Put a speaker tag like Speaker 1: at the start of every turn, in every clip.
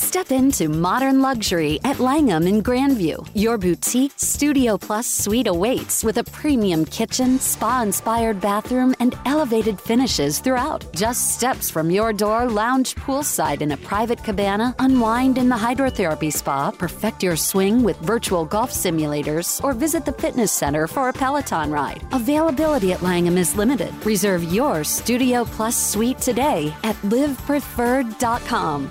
Speaker 1: Step into modern luxury at Langham in Grandview. Your boutique Studio Plus suite awaits with a premium kitchen, spa inspired bathroom, and elevated finishes throughout. Just steps from your door, lounge poolside in a private cabana, unwind in the hydrotherapy spa, perfect your swing with virtual golf simulators, or visit the fitness center for a Peloton ride. Availability at Langham is limited. Reserve your Studio Plus suite today at livepreferred.com.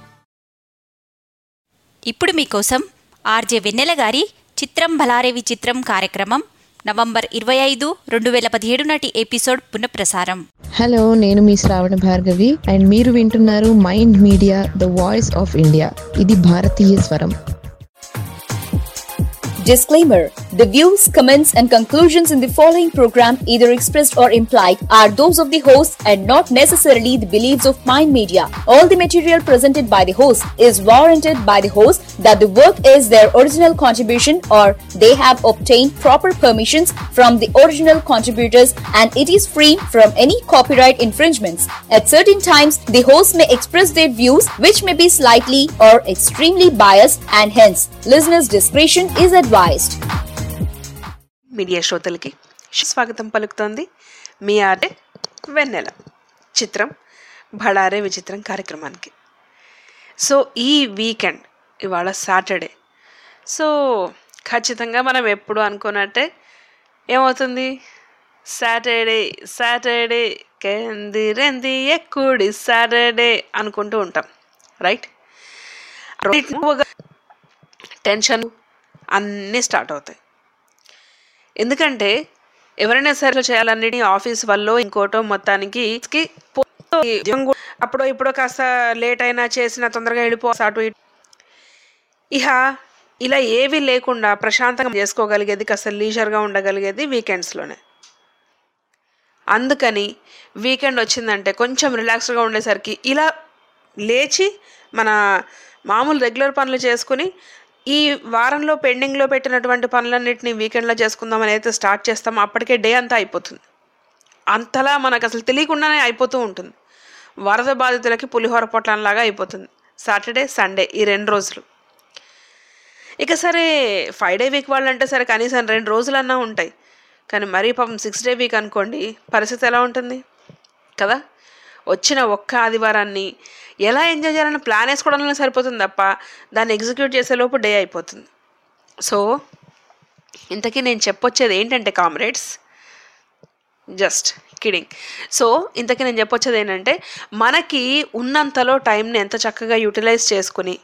Speaker 2: ఇప్పుడు మీకోసం RJ వెన్నెల గారి చిత్రం భలారేవి చిత్రం కార్యక్రమం November ఇరవై ఐదు రెండు వేల పదిహేడు నాటి ఎపిసోడ్ పునఃప్రసారం
Speaker 3: హలో నేను మీ శ్రావణ భార్గవి అండ్ మీరు వింటున్నారు mind media the voice of India ఇది భారతీయ స్వరం
Speaker 4: Disclaimer The views, comments, and conclusions in the following program, either expressed or implied, are those of the host and not necessarily the beliefs of Mind Media. All the material presented by the host is warranted by the host that the work is their original contribution or they have obtained proper permissions from the original contributors and it is free from any copyright infringements. At certain times, the host may express their views which may be slightly or extremely biased and hence listeners' discretion is advised.
Speaker 5: Media శ్రోతలకి స్వాగతం పలుకుతోంది మీ ఆర్డే వెన్నెల చిత్రం భడారే విచిత్రం కార్యక్రమానికి so ఈ weekend ఇవాళ Saturday so ఖచ్చితంగా మనం ఎప్పుడు అనుకున్నట్టే ఏమవుతుంది సాటర్డే సాటర్డే కెందిరెంది ఎక్కుడి సాటర్డే అనుకుంటూ ఉంటాం రైట్ టెన్షన్ అన్నీ స్టార్ట్ అవుతాయి ఎందుకంటే ఎవరైనా సరే చేయాలన్నిటి ఆఫీస్ వల్ల ఇంకోటో మొత్తానికి కి పో- ఉద్యోగం కూడా అప్పుడో ఇప్పుడో కాస్త లేట్ అయినా చేసిన తొందరగా వెళ్ళిపో అటు ఇటు ఇహ ఇలా ఏవి లేకుండా ప్రశాంతంగా చేసుకోగలిగేది కాస్త లీజర్గా ఉండగలిగేది వీకెండ్స్లోనే అందుకని వీకెండ్ వచ్చిందంటే కొంచెం రిలాక్స్డ్గా ఉండేసరికి ఇలా లేచి మన మామూలు రెగ్యులర్ పనులు చేసుకుని ఈ వారంలో పెండింగ్లో పెట్టినటువంటి పనులన్నింటినీ వీకెండ్లో చేసుకుందామని అయితే స్టార్ట్ చేస్తామో అప్పటికే డే అంతా అయిపోతుంది అంతలా మనకు అసలు తెలియకుండానే అయిపోతూ ఉంటుంది వరద బాధితులకి పులిహోర పొట్లంలాగా అయిపోతుంది సాటర్డే సండే ఈ రెండు రోజులు ఇక సరే ఫైవ్ డే వీక్ వాళ్ళంటే సరే కనీసం రెండు రోజులన్నా ఉంటాయి కానీ మరీ పాపం సిక్స్ డే వీక్ అనుకోండి పరిస్థితి ఎలా ఉంటుంది కదా వచ్చిన ఒక్క ఆదివారాన్ని ఎలా ఎంజాయ్ చేయాలని ప్లాన్ వేసుకోవడంలో సరిపోతుంది తప్ప దాన్ని ఎగ్జిక్యూట్ చేసేలోపు డే అయిపోతుంది సో ఇంతకీ నేను చెప్పొచ్చేది ఏంటంటే కామ్రేడ్స్ జస్ట్ కిడింగ్ సో ఇంతకీ నేను చెప్పొచ్చేది ఏంటంటే మనకి ఉన్నంతలో టైంని ఎంత చక్కగా యూటిలైజ్ చేసుకుని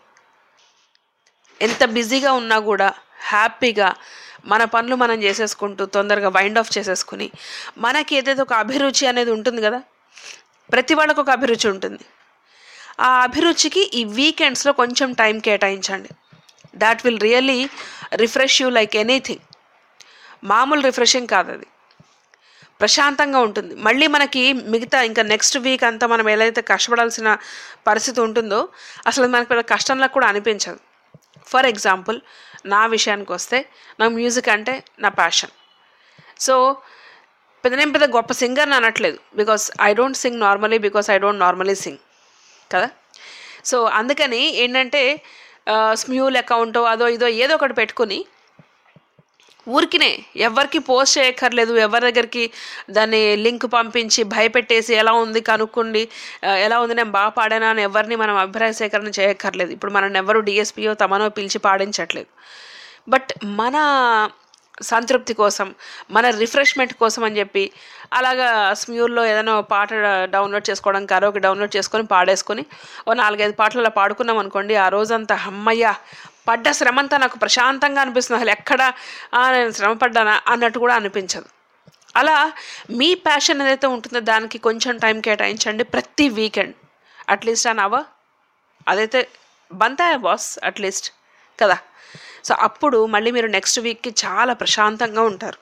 Speaker 5: ఎంత బిజీగా ఉన్నా కూడా హ్యాపీగా మన పనులు మనం చేసేసుకుంటూ తొందరగా వైండ్ ఆఫ్ చేసేసుకుని మనకి ఏదైతే ఒక అభిరుచి అనేది ఉంటుంది కదా ప్రతి వాళ్ళకు ఒక అభిరుచి ఉంటుంది ఆ అభిరుచికి ఈ వీకెండ్స్లో కొంచెం టైం కేటాయించండి that will really refresh you like anything మామూలు రిఫ్రెషింగ్ కాదు అది ప్రశాంతంగా ఉంటుంది మళ్ళీ మనకి మిగతా ఇంకా నెక్స్ట్ వీక్ అంతా మనం ఎలా అయితే కష్టపడాల్సిన పరిస్థితి ఉంటుందో అసలు మనకి పెద్ద కష్టంలా కూడా అనిపించదు ఫర్ ఎగ్జాంపుల్ నా విషయానికి వస్తే నాకు మ్యూజిక్ అంటే నా ప్యాషన్ సో పెద్ద నేను పెద్ద గొప్ప సింగర్ని అనట్లేదు because I don't sing normally because I don't normally sing కదా సో అందుకని ఏంటంటే స్మ్యూల్ అకౌంటో అదో ఇదో ఏదో ఒకటి పెట్టుకుని ఊరికినే ఎవరికి పోస్ట్ చేయక్కర్లేదు ఎవరి దగ్గరికి దాన్ని లింక్ పంపించి భయపెట్టేసి ఎలా ఉంది కనుక్కోండి ఆ, ఎలా ఉంది నేను బాగా పాడానా అని ఎవరిని మనం అభిప్రాయ సేకరణ చేయక్కర్లేదు ఇప్పుడు మనం ఎవరు డిఎస్పీఓ తమనో పిలిచి పాడించట్లేదు బట్ మన సంతృప్తి కోసం మన రిఫ్రెష్మెంట్ కోసం అని చెప్పి అలాగా స్మ్యూర్లో ఏదైనా ఓ పాట డౌన్లోడ్ చేసుకోవడం కరోకి డౌన్లోడ్ చేసుకొని పాడేసుకొని ఓ నాలుగైదు పాటలు అలా పాడుకున్నాం అనుకోండి ఆ రోజంతా హమ్మయ్య పడ్డ శ్రమంతా నాకు ప్రశాంతంగా అనిపిస్తుంది అసలు ఎక్కడ "ఆ, నేను శ్రమ పడ్డానా అన్నట్టు కూడా అనిపించదు అలా మీ ప్యాషన్ ఏదైతే ఉంటుందో దానికి కొంచెం టైం కేటాయించండి ప్రతి వీకెండ్ అట్లీస్ట్ అన్ అవర్ అదైతే బంతాయా బాస్ అట్లీస్ట్ కదా సో అప్పుడు మళ్ళీ మీరు నెక్స్ట్ వీక్కి చాలా ప్రశాంతంగా ఉంటారు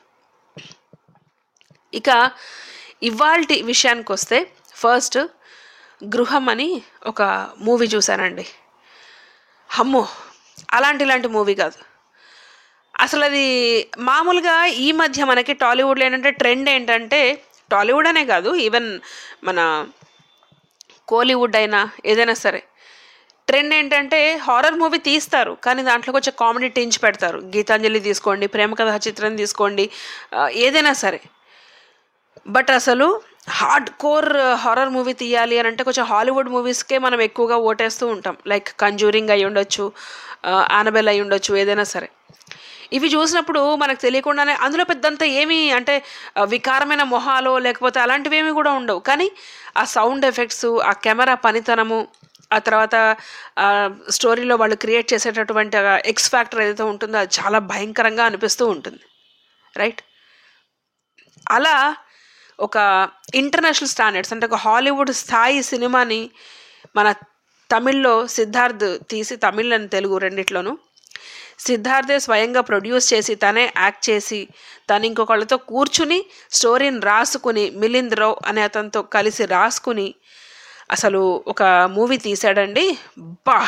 Speaker 5: ఇక ఇవాల్టి విషయానికి వస్తే ఫస్ట్ గృహం అని ఒక మూవీ చూశానండి అమ్మో అలాంటి ఇలాంటి మూవీ కాదు అసలు అది మామూలుగా ఈ మధ్య మనకి టాలీవుడ్లో ఏంటంటే ట్రెండ్ ఏంటంటే టాలీవుడ్ అనే కాదు ఈవెన్ మన కోలీవుడ్ అయినా ఏదైనా సరే ట్రెండ్ ఏంటంటే హారర్ మూవీ తీస్తారు కానీ దాంట్లో కొంచెం కామెడీ టించి పెడతారు గీతాంజలి తీసుకోండి ప్రేమ కథ చిత్రం తీసుకోండి ఆ, ఏదైనా సరే బట్ అసలు హార్డ్ కోర్ హారర్ మూవీ తీయాలి అని అంటే కొంచెం హాలీవుడ్ మూవీస్కే మనం ఎక్కువగా ఓటేస్తూ ఉంటాం లైక్ కంజూరింగ్ అయి ఉండొచ్చు ఆనబెల్ అయి ఉండొచ్చు ఏదైనా సరే ఇవి చూసినప్పుడు మనకు తెలియకుండానే అందులో పెద్దంత ఏమీ అంటే ఆ, వికారమైన మొహాలు లేకపోతే అలాంటివి ఏమీ కూడా ఉండవు కానీ ఆ సౌండ్ ఎఫెక్ట్స్ ఆ కెమెరా పనితనము ఆ తర్వాత ఆ స్టోరీలో వాళ్ళు క్రియేట్ చేసేటటువంటి ఎక్స్ ఫ్యాక్టర్ ఏదైతే ఉంటుందో అది చాలా భయంకరంగా అనిపిస్తూ ఉంటుంది రైట్ అలా ఒక ఇంటర్నేషనల్ స్టాండర్డ్స్ అంటే ఒక హాలీవుడ్ స్థాయి సినిమాని మన తమిళ్లో సిద్ధార్థ్ తీసి తమిళ్ అండ్ తెలుగు రెండిట్లోనూ సిద్ధార్థే స్వయంగా ప్రొడ్యూస్ చేసి తనే యాక్ట్ చేసి తను ఇంకొకళ్ళతో కూర్చుని స్టోరీని రాసుకుని మిలింద్ రావ్ అనే అతనితో కలిసి రాసుకుని అసలు ఒక మూవీ తీశాడండి బా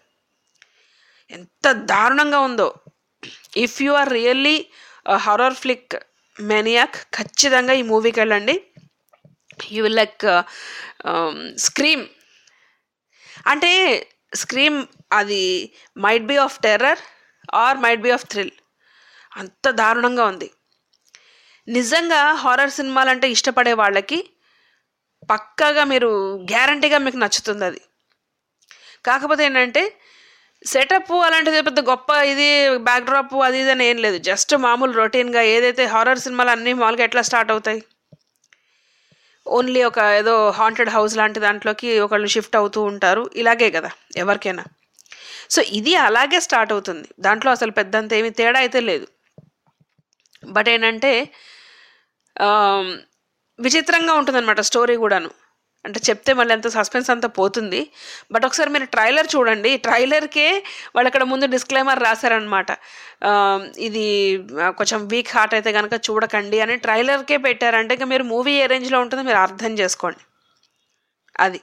Speaker 5: ఎంత దారుణంగా ఉందో if you are really horror flick maniac ఖచ్చితంగా ఈ మూవీకి వెళ్ళండి యూ విల్ లైక్ స్క్రీమ్ అంటే స్క్రీమ్ అది might be of terror or might be of thrill అంత దారుణంగా ఉంది నిజంగా హారర్ సినిమాలు అంటే ఇష్టపడే వాళ్ళకి పక్కాగా మీరు గ్యారంటీగా మీకు నచ్చుతుంది అది కాకపోతే ఏంటంటే సెటప్ అలాంటిది పెద్ద గొప్ప ఇది బ్యాక్డ్రాప్ అది ఇది అని ఏం లేదు జస్ట్ మామూలు రొటీన్గా ఏదైతే హారర్ సినిమాలు అన్నీ మామూలుగా ఎట్లా స్టార్ట్ అవుతాయి ఓన్లీ ఒక ఏదో హాంటెడ్ హౌస్ లాంటి దాంట్లోకి ఒకళ్ళు షిఫ్ట్ అవుతూ ఉంటారు ఇలాగే కదా ఎవరికైనా సో ఇది అలాగే స్టార్ట్ అవుతుంది దాంట్లో అసలు పెద్దంత ఏమీ తేడా అయితే లేదు బట్ ఏంటంటే ఆమ్, విచిత్రంగా ఉంటుందన్నమాట స్టోరీ కూడాను అంటే చెప్తే మళ్ళీ అంత సస్పెన్స్ అంతా పోతుంది బట్ ఒకసారి మీరు ట్రైలర్ చూడండి ట్రైలర్కే వాళ్ళు అక్కడ ముందు డిస్క్లైమర్ రాశారనమాట ఇది ఆ, కొంచెం వీక్ హార్ట్ అయితే కనుక చూడకండి అని ట్రైలర్కే పెట్టారంటే ఇంకా మీరు మూవీ ఏ రేంజ్లో ఉంటుందో మీరు అర్థం చేసుకోండి అది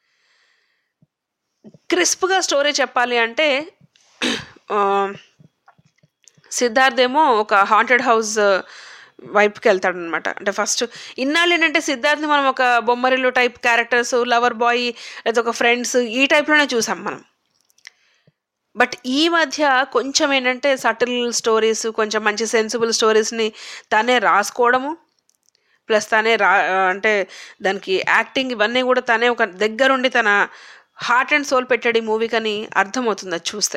Speaker 5: క్రిస్ప్గా స్టోరీ చెప్పాలి అంటే ఆ, సిద్ధార్థ్ ఏమో ఒక హాంటెడ్ హౌస్ వైపుకి వెళ్తాడనమాట అంటే ఫస్ట్ ఇన్నాళ్ళు ఏంటంటే సిద్ధార్థ్ని మనం ఒక Bommarillu type characters lover boy లేదా ఒక ఫ్రెండ్స్ ఈ టైప్లోనే చూసాం మనం బట్ ఈ మధ్య కొంచెం ఏంటంటే సటిల్ స్టోరీస్ కొంచెం మంచి సెన్సిబుల్ స్టోరీస్ని తనే రాసుకోవడము ప్లస్ తనే రా అంటే దానికి యాక్టింగ్ ఇవన్నీ కూడా తనే ఒక దగ్గరుండి తన హార్ట్ అండ్ సోల్ పెట్టాడు ఈ మూవీకని అర్థమవుతుంది అది చూస్తే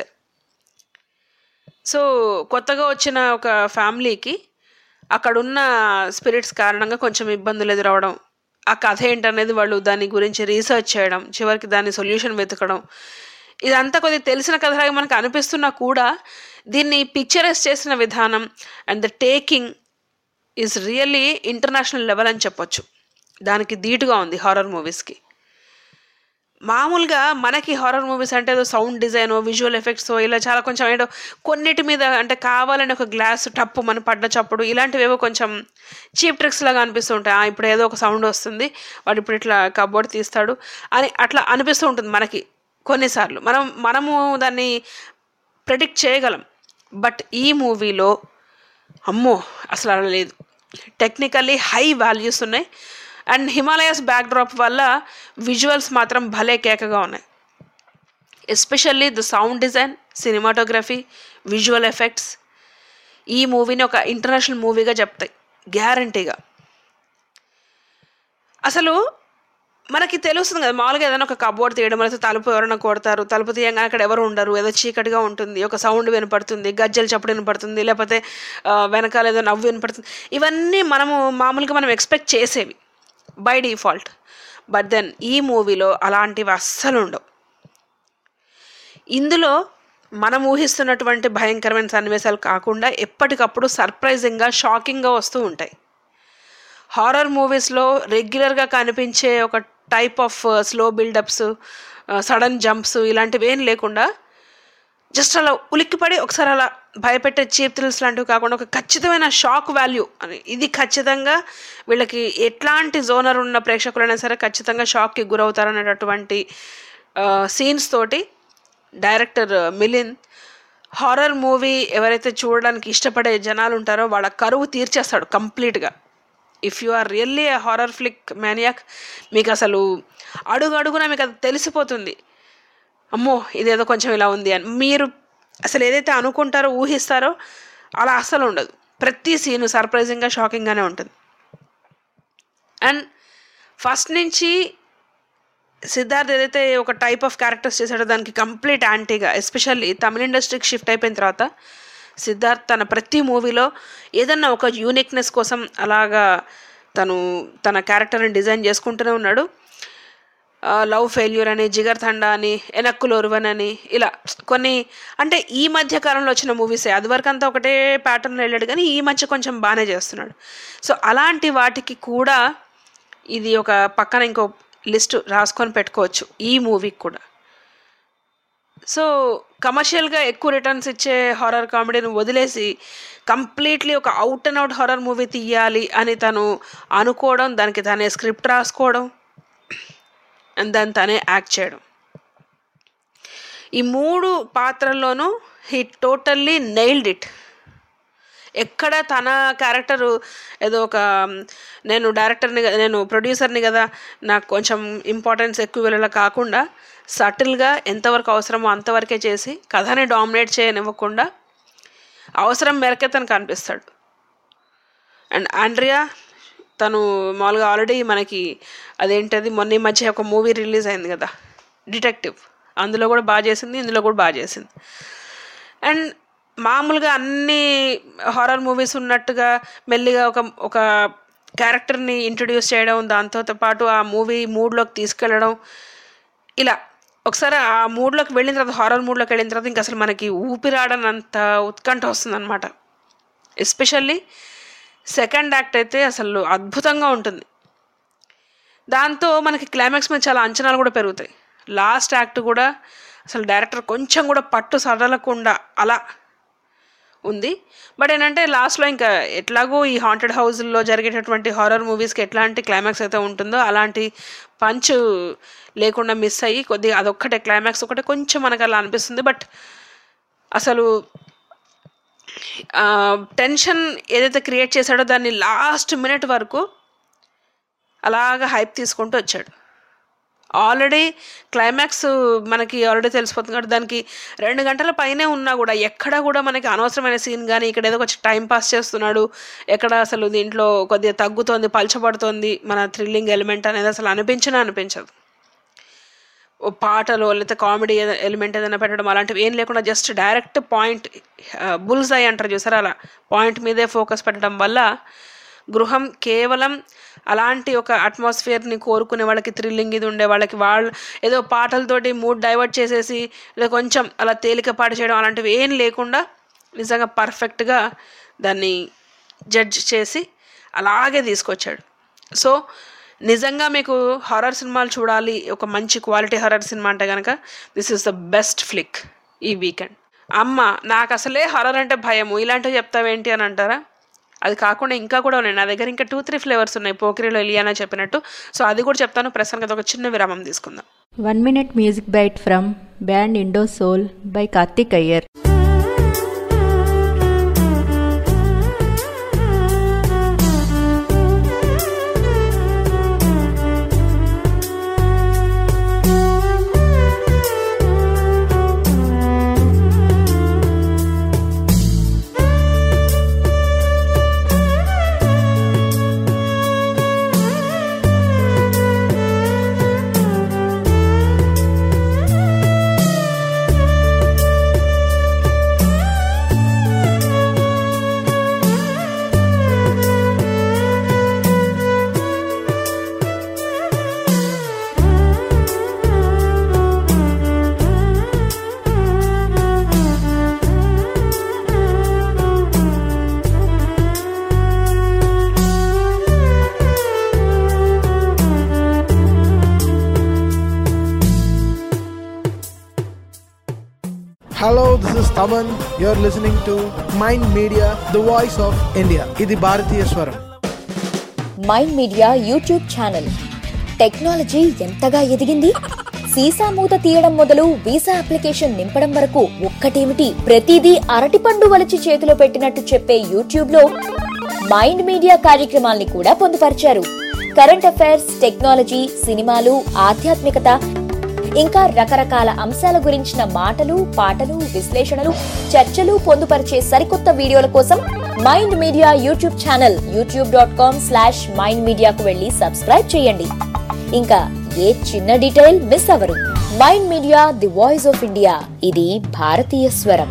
Speaker 5: సో కొత్తగా వచ్చిన ఒక ఫ్యామిలీకి అక్కడున్న స్పిరిట్స్ కారణంగా కొంచెం ఇబ్బందులు ఎదురవడం ఆ కథ ఏంటనేది వాళ్ళు దాని గురించి రీసెర్చ్ చేయడం చివరికి దాని సొల్యూషన్ వెతకడం ఇదంతా కొద్దిగా తెలిసిన కథలాగా మనకు అనిపిస్తున్నా కూడా దీన్ని పిక్చరైజ్ చేసిన విధానం and the taking is really international level అని చెప్పొచ్చు దానికి ధీటుగా ఉంది హారర్ మూవీస్కి మామూలుగా మనకి హారర్ మూవీస్ అంటే ఏదో సౌండ్ డిజైన్ విజువల్ ఎఫెక్ట్స్ ఇలా చాలా కొంచెం ఏంటో కొన్నిటి మీద అంటే కావాలని ఒక గ్లాస్ టప్పు మన పడ్డ చప్పుడు ఇలాంటివి ఏవో కొంచెం చీప్ ట్రిక్స్ లాగా అనిపిస్తూ ఉంటాయి ఆ, ఇప్పుడు ఏదో ఒక సౌండ్ వస్తుంది వాడు ఇప్పుడు ఇట్లా కబోర్డ్ తీస్తాడు అని అట్లా అనిపిస్తూ ఉంటుంది మనకి కొన్నిసార్లు మనం మనము దాన్ని ప్రెడిక్ట్ చేయగలం బట్ ఈ మూవీలో అమ్మో అసలు అలా లేదు టెక్నికల్లీ హై వాల్యూస్ ఉన్నాయి అండ్ హిమాలయస్ బ్యాక్డ్రాప్ వల్ల విజువల్స్ మాత్రం భలే కేకగా ఉన్నాయి especially the sound design cinematography visual effects ఈ మూవీని ఒక ఇంటర్నేషనల్ మూవీగా చెప్తాయి గ్యారంటీగా అసలు మనకి తెలుస్తుంది కదా మామూలుగా ఏదైనా ఒక కబోర్డ్ తీయడం లేకపోతే తలుపు ఎవరైనా కొడతారు తలుపు తీయంగానే అక్కడ ఎవరు ఉండరు ఏదో చీకటిగా ఉంటుంది ఒక సౌండ్ వినపడుతుంది గజ్జల చప్పుడు వినపడుతుంది లేకపోతే ఆ, వెనకాల ఏదో నవ్వు వినపడుతుంది ఇవన్నీ మనము మామూలుగా మనం ఎక్స్పెక్ట్ చేసేవి బై డిఫాల్ట్ బట్ దెన్ ఈ మూవీలో అలాంటివి అస్సలు ఉండవు ఇందులో మనం ఊహిస్తున్నటువంటి భయంకరమైన సన్నివేశాలు కాకుండా ఎప్పటికప్పుడు సర్ప్రైజింగ్గా షాకింగ్గా వస్తూ ఉంటాయి హారర్ మూవీస్లో రెగ్యులర్గా కనిపించే ఒక type of slow buildups sudden jumps ఇలాంటివి ఏం లేకుండా జస్ట్ అలా ఉలిక్కిపడి ఒకసారి అలా భయపెట్టే చీప్ థ్రిల్స్ లాంటివి కాకుండా ఒక ఖచ్చితమైన షాక్ వాల్యూ అని ఇది ఖచ్చితంగా వీళ్ళకి ఎట్లాంటి జోనర్ ఉన్న ప్రేక్షకులైనా సరే ఖచ్చితంగా షాక్కి గురవుతారనేటటువంటి సీన్స్ తోటి డైరెక్టర్ మిలిన్ హారర్ మూవీ ఎవరైతే చూడడానికి ఇష్టపడే జనాలు ఉంటారో వాళ్ళ కరువు తీర్చేస్తాడు కంప్లీట్గా if you are really a horror flick maniac మీకు అసలు అడుగు అడుగున మీకు అది తెలిసిపోతుంది అమ్మో ఇదేదో కొంచెం ఇలా ఉంది అని మీరు అసలు ఏదైతే అనుకుంటారో ఊహిస్తారో అలా అస్సలు ఉండదు ప్రతి సీను సర్ప్రైజింగ్గా షాకింగ్గానే ఉంటుంది అండ్ ఫస్ట్ నుంచి సిద్ధార్థ్ ఏదైతే ఒక టైప్ ఆఫ్ క్యారెక్టర్స్ చేశాడో దానికి కంప్లీట్ యాంటీగా ఎస్పెషల్లీ తమిళ ఇండస్ట్రీకి షిఫ్ట్ అయిపోయిన తర్వాత సిద్ధార్థ్ తన ప్రతి మూవీలో ఏదన్నా ఒక యూనిక్నెస్ కోసం అలాగా తను తన క్యారెక్టర్ని డిజైన్ చేసుకుంటూనే ఉన్నాడు లవ్ ఫెయిల్యూర్ అని జిగర్ తండా అని ఎనక్కులు ఒరువన్ అని ఇలా కొన్ని అంటే ఈ మధ్య కాలంలో వచ్చిన మూవీసే అది వరకు అంతా ఒకటే ప్యాటర్న్లో వెళ్ళాడు కానీ ఈ మధ్య కొంచెం బాగానే చేస్తున్నాడు సో అలాంటి వాటికి కూడా ఇది ఒక పక్కన ఇంకో లిస్ట్ రాసుకొని పెట్టుకోవచ్చు ఈ మూవీకి కూడా సో కమర్షియల్గా ఎక్కువ రిటర్న్స్ ఇచ్చే హారర్ కామెడీని వదిలేసి కంప్లీట్లీ ఒక out and out horror movie తీయాలి అని తను అనుకోవడం దానికి తనే స్క్రిప్ట్ రాసుకోవడం అండ్ దాన్ని తనే యాక్ట్ చేయడం ఈ మూడు పాత్రల్లోనూ హీ టోటల్లీ నెయిల్డ్ ఇట్ ఎక్కడ తన క్యారెక్టరు ఏదో ఒక నేను డైరెక్టర్ని కదా నేను ప్రొడ్యూసర్ని కదా నాకు కొంచెం ఇంపార్టెన్స్ ఎక్కువ వెళ్ళలా కాకుండా సటిల్గా ఎంతవరకు అవసరమో అంతవరకే చేసి కథని డామినేట్ చేయనివ్వకుండా అవసరం మేరకే తను కనిపిస్తాడు అండ్ ఆండ్రియా తను మామూలుగా ఆల్రెడీ మనకి అదేంటది మొన్న ఈ మధ్య ఒక మూవీ రిలీజ్ అయింది కదా డిటెక్టివ్ అందులో కూడా బాగా చేసింది ఇందులో కూడా బాగా చేసింది అండ్ మామూలుగా అన్ని హారర్ మూవీస్ ఉన్నట్టుగా మెల్లిగా ఒక ఒక క్యారెక్టర్ని ఇంట్రడ్యూస్ చేయడం దాంతో పాటు ఆ మూవీ మూడ్లోకి తీసుకెళ్ళడం ఇలా ఒకసారి ఆ మూడ్లోకి వెళ్ళిన తర్వాత హారర్ మూడ్లోకి వెళ్ళిన తర్వాత ఇంకా అసలు మనకి ఊపిరాడనంత ఉత్కంఠ వస్తుంది అనమాట ఎస్పెషల్లీ సెకండ్ యాక్ట్ అయితే అసలు అద్భుతంగా ఉంటుంది దాంతో మనకి క్లైమాక్స్ మీద చాలా అంచనాలు కూడా పెరుగుతాయి లాస్ట్ యాక్ట్ కూడా అసలు డైరెక్టర్ కొంచెం కూడా పట్టు సడలకుండా అలా ఉంది బట్ ఏంటంటే లాస్ట్లో ఇంకా ఎట్లాగో ఈ హాంటెడ్ హౌస్లో జరిగేటటువంటి హారర్ మూవీస్కి ఎట్లాంటి క్లైమాక్స్ అయితే ఉంటుందో అలాంటి పంచ్ లేకుండా మిస్ అయ్యి కొద్దిగా అదొక్కటే క్లైమాక్స్ ఒకటే కొంచెం మనకు అలా అనిపిస్తుంది బట్ అసలు టెన్షన్ ఏదైతే క్రియేట్ చేశాడో దాన్ని లాస్ట్ మినిట్ వరకు అలాగా హైప్ తీసుకుంటూ వచ్చాడు ఆల్రెడీ క్లైమాక్స్ మనకి ఆల్రెడీ తెలిసిపోతుంది కాబట్టి దానికి రెండు గంటల పైనే ఉన్నా కూడా ఎక్కడ కూడా మనకి అనవసరమైన సీన్ కానీ ఇక్కడ ఏదో కొంచెం టైం పాస్ చేస్తున్నాడు ఎక్కడ అసలు దీంట్లో కొద్దిగా తగ్గుతోంది పలచబడుతోంది మన థ్రిల్లింగ్ ఎలిమెంట్ అనేది అసలు అనిపించినా అనిపించదు ఓ పాటలు లేకపోతే కామెడీ ఎలిమెంట్ ఏదైనా పెట్టడం అలాంటివి ఏం లేకుండా just direct point bull's eye అంటారు చూసారా అలా పాయింట్ మీదే ఫోకస్ పెట్టడం వల్ల గృహం కేవలం అలాంటి ఒక అట్మాస్ఫియర్ని కోరుకునే వాళ్ళకి థ్రిల్లింగ్ ఇది ఉండే వాళ్ళకి వాళ్ళు ఏదో పాటలతోటి మూడ్ డైవర్ట్ చేసేసి లేదా కొంచెం అలా తేలికపాటు చేయడం అలాంటివి ఏం లేకుండా నిజంగా పర్ఫెక్ట్గా దాన్ని జడ్జ్ చేసి అలాగే తీసుకొచ్చాడు సో నిజంగా మీకు హారర్ సినిమాలు చూడాలి ఒక మంచి క్వాలిటీ హారర్ సినిమా అంటే కనుక this is the best flick ఈ వీకెండ్ అమ్మ నాకు అసలే హారర్ అంటే భయము ఇలాంటివి చెప్తావేంటి అని అంటారా అది కాకుండా ఇంకా కూడా ఉన్నాయి నా దగ్గర ఇంకా టూ త్రీ ఫ్లేవర్స్ ఉన్నాయి పోకిరిలో ఎలియానా చెప్పినట్టు సో అది కూడా చెప్తాను ప్రస్తుతానికి ఒక చిన్న విరామం తీసుకుందాం
Speaker 6: One minute music bite from band Indo Soul by Karthik Iyer.
Speaker 7: Hello, this is Taman. You're listening to Mind Media, the voice of India. ఇది భారతీయ స్వరం
Speaker 4: Mind Media YouTube channel technology ఎంతగా ఎదిగింది సీసా మూత తీయడం మొదలు వీసా అప్లికేషన్ నింపడం వరకు ఒక్కటేమిటి ప్రతిదీ అరటిపండు వలిచి చేతిలో పెట్టినట్టు చెప్పే యూట్యూబ్ లో మైండ్ మీడియా కార్యక్రమాల్ని కూడా పొందుపరిచారు కరెంట్ అఫైర్స్ టెక్నాలజీ సినిమాలు ఆధ్యాత్మికత ఇంకా రకరకాల అంశాల గురించిన మాటలు పాటలు విశ్లేషణలు చర్చలు పొందుపరిచే సరికొత్త వీడియోల కోసం Mind Media YouTube channel YouTube dot com slash Mind మీడియాకు వెళ్ళి సబ్స్క్రైబ్ చేయండి ఇంకా ఏ చిన్న డీటెయిల్ మిస్ అవరు Mind Media the voice of India ఇది భారతీయ స్వరం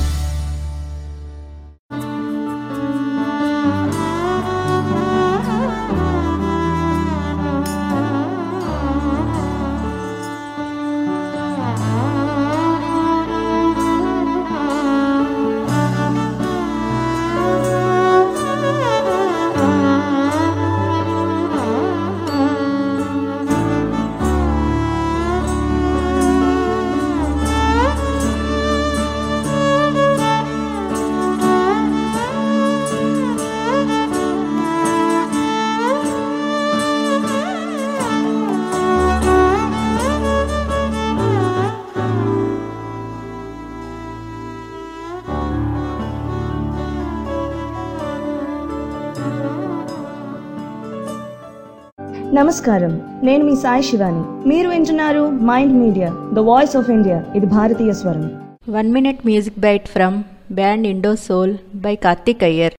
Speaker 8: నమస్కారం నేను మీ సాయి శివాని మీరు వింటున్నారు mind media the voice of India ఇది భారతీయ స్వరం
Speaker 6: one minute music byte from band Indo Soul by Karthik Iyer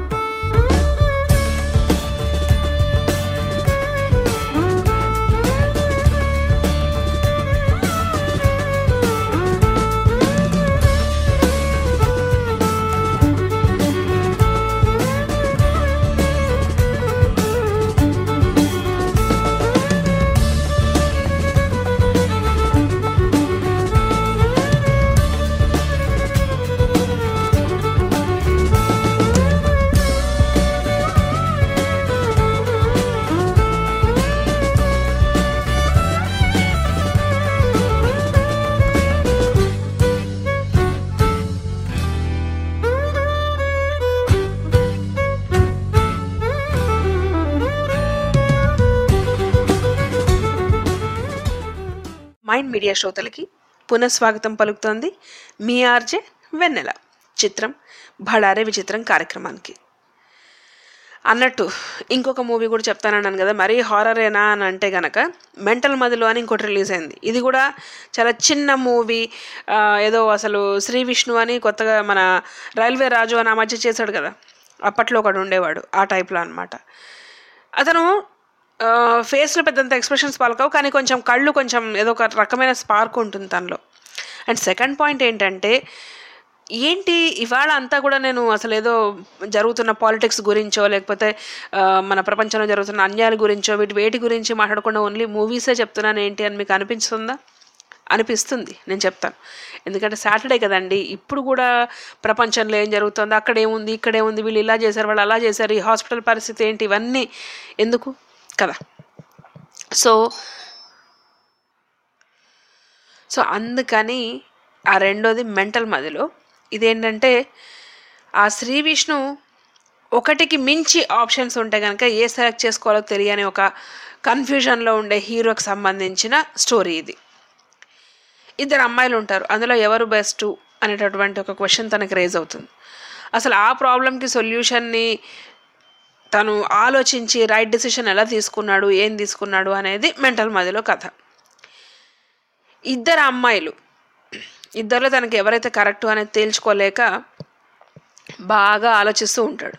Speaker 5: Mind Media శ్రోతలకి పునఃస్వాగతం పలుకుతోంది మీ ఆర్జే వెన్నెల చిత్రం భడారే విచిత్రం కార్యక్రమానికి అన్నట్టు ఇంకొక మూవీ కూడా చెప్తానన్నాను కదా మరీ హారరేనా అని అంటే గనక మెంటల్ మదిలో అని ఇంకోటి రిలీజ్ అయింది ఇది కూడా చాలా చిన్న మూవీ ఏదో అసలు శ్రీ విష్ణు అని కొత్తగా మన రైల్వే రాజు అని ఆ మధ్య చేశాడు కదా అప్పట్లో ఒకడు ఉండేవాడు ఆ టైప్లో అనమాట అతను ఫేస్లో పెద్దంత ఎక్స్ప్రెషన్స్ పలకవు కానీ కొంచెం కళ్ళు కొంచెం ఏదో ఒక రకమైన స్పార్క్ ఉంటుంది తనలో అండ్ సెకండ్ పాయింట్ ఏంటంటే ఏంటి ఇవాళ అంతా కూడా నేను అసలు ఏదో జరుగుతున్న పాలిటిక్స్ గురించో లేకపోతే ఆ, మన ప్రపంచంలో జరుగుతున్న అన్యాయాల గురించో వీటి వేటి గురించి మాట్లాడకుండా ఓన్లీ మూవీసే చెప్తున్నాను ఏంటి అని మీకు అనిపిస్తుందా అనిపిస్తుంది నేను చెప్తాను ఎందుకంటే సాటర్డే కదండి ఇప్పుడు కూడా ప్రపంచంలో ఏం జరుగుతుందో అక్కడ ఏముంది ఇక్కడ ఏముంది వీళ్ళు ఇలా చేశారు వాళ్ళు అలా చేశారు ఈ హాస్పిటల్ పరిస్థితి ఏంటి ఇవన్నీ ఎందుకు కదా సో సో అందుకని ఆ రెండోది మెంటల్ మదిలో ఇదేంటంటే ఆ శ్రీ విష్ణు ఒకటికి మించి ఆప్షన్స్ ఉంటే కనుక ఏ సెలెక్ట్ చేసుకోవాలో తెలియని ఒక కన్ఫ్యూజన్లో ఉండే హీరోకి సంబంధించిన స్టోరీ ఇది ఇద్దరు అమ్మాయిలు ఉంటారు అందులో ఎవరు బెస్ట్ అనేటటువంటి ఒక క్వశ్చన్ తనకి రేజ్ అవుతుంది అసలు ఆ ప్రాబ్లంకి సొల్యూషన్ని తను ఆలోచించి రైట్ డెసిషన్ ఎలా తీసుకున్నాడు ఏం తీసుకున్నాడు అనేది మెంటల్ మదిలో కథ ఇద్దరు అమ్మాయిలు ఇద్దరిలో తనకి ఎవరైతే కరెక్ట్ అనేది తేల్చుకోలేక బాగా ఆలోచిస్తూ ఉంటాడు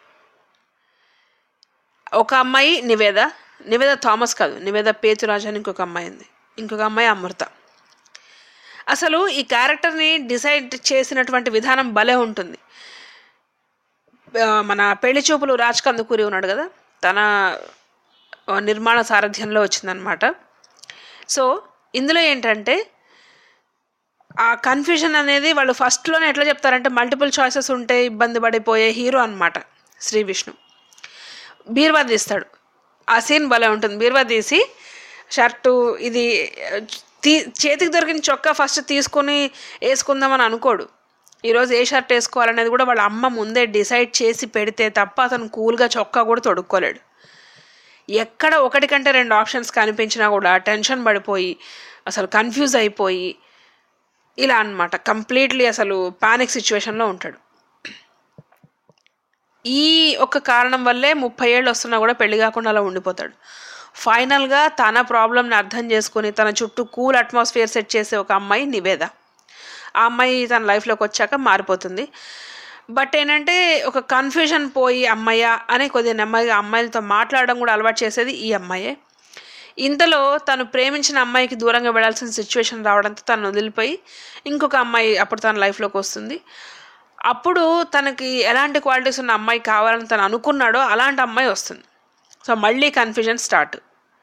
Speaker 5: ఒక అమ్మాయి నివేద నివేద థామస్ కాదు నివేద పేతురాజు అని ఇంకొక అమ్మాయి ఉంది ఇంకొక అమ్మాయి అమృత అసలు ఈ క్యారెక్టర్ని డిసైడ్ చేసినటువంటి విధానం భలే ఉంటుంది ఆ, మన పెళ్లి చూపులు రాజ్ కందుకూరి ఉన్నాడు కదా తన ఆ, నిర్మాణ సారథ్యంలో వచ్చిందనమాట సో ఇందులో ఏంటంటే ఆ కన్ఫ్యూజన్ అనేది వాళ్ళు ఫస్ట్లోనే ఎట్లా చెప్తారంటే మల్టిపుల్ చాయిసెస్ ఉంటే ఇబ్బంది పడిపోయే హీరో అనమాట శ్రీ విష్ణు బీర్వా తీస్తాడు ఆ సీన్ భలే ఉంటుంది బీర్వా తీసి షర్టు ఇది తీ చేతికి దొరికిన చొక్కా ఫస్ట్ తీసుకొని వేసుకుందామని అనుకోడు ఈరోజు ఏ షర్ట్ వేసుకోవాలనేది కూడా వాళ్ళ అమ్మ ముందే డిసైడ్ చేసి పెడితే తప్ప అతను కూల్గా చొక్కా కూడా తొడుక్కోలేడు ఎక్కడ ఒకటి కంటే రెండు ఆప్షన్స్ కనిపించినా కూడా టెన్షన్ పడిపోయి అసలు కన్ఫ్యూజ్ అయిపోయి ఇలా అన్నమాట కంప్లీట్లీ అసలు పానిక్ సిచ్యువేషన్లో ఉంటాడు ఈ ఒక్క కారణం వల్లే ముప్పై ఏళ్ళు వస్తున్నా కూడా పెళ్లి కాకుండా అలా ఉండిపోతాడు ఫైనల్గా తన ప్రాబ్లమ్ని అర్థం చేసుకుని తన చుట్టూ కూల్ అట్మాస్ఫియర్ సెట్ చేసే ఒక అమ్మాయి నివేద ఆ అమ్మాయి తన లైఫ్లోకి వచ్చాక మారిపోతుంది బట్ ఏంటంటే ఒక కన్ఫ్యూజన్ పోయి అమ్మాయ అని కొద్దిగా నెమ్మదిగా అమ్మాయిలతో మాట్లాడడం కూడా అలవాటు చేసేది ఈ అమ్మాయే ఇంతలో తను ప్రేమించిన అమ్మాయికి దూరంగా వెళ్ళాల్సిన సిచ్యువేషన్ రావడంతో తను వదిలిపోయి ఇంకొక అమ్మాయి అప్పుడు తన లైఫ్లోకి వస్తుంది అప్పుడు తనకి ఎలాంటి క్వాలిటీస్ ఉన్న అమ్మాయి కావాలని తను అనుకున్నాడో అలాంటి అమ్మాయి వస్తుంది సో మళ్ళీ కన్ఫ్యూజన్ స్టార్ట్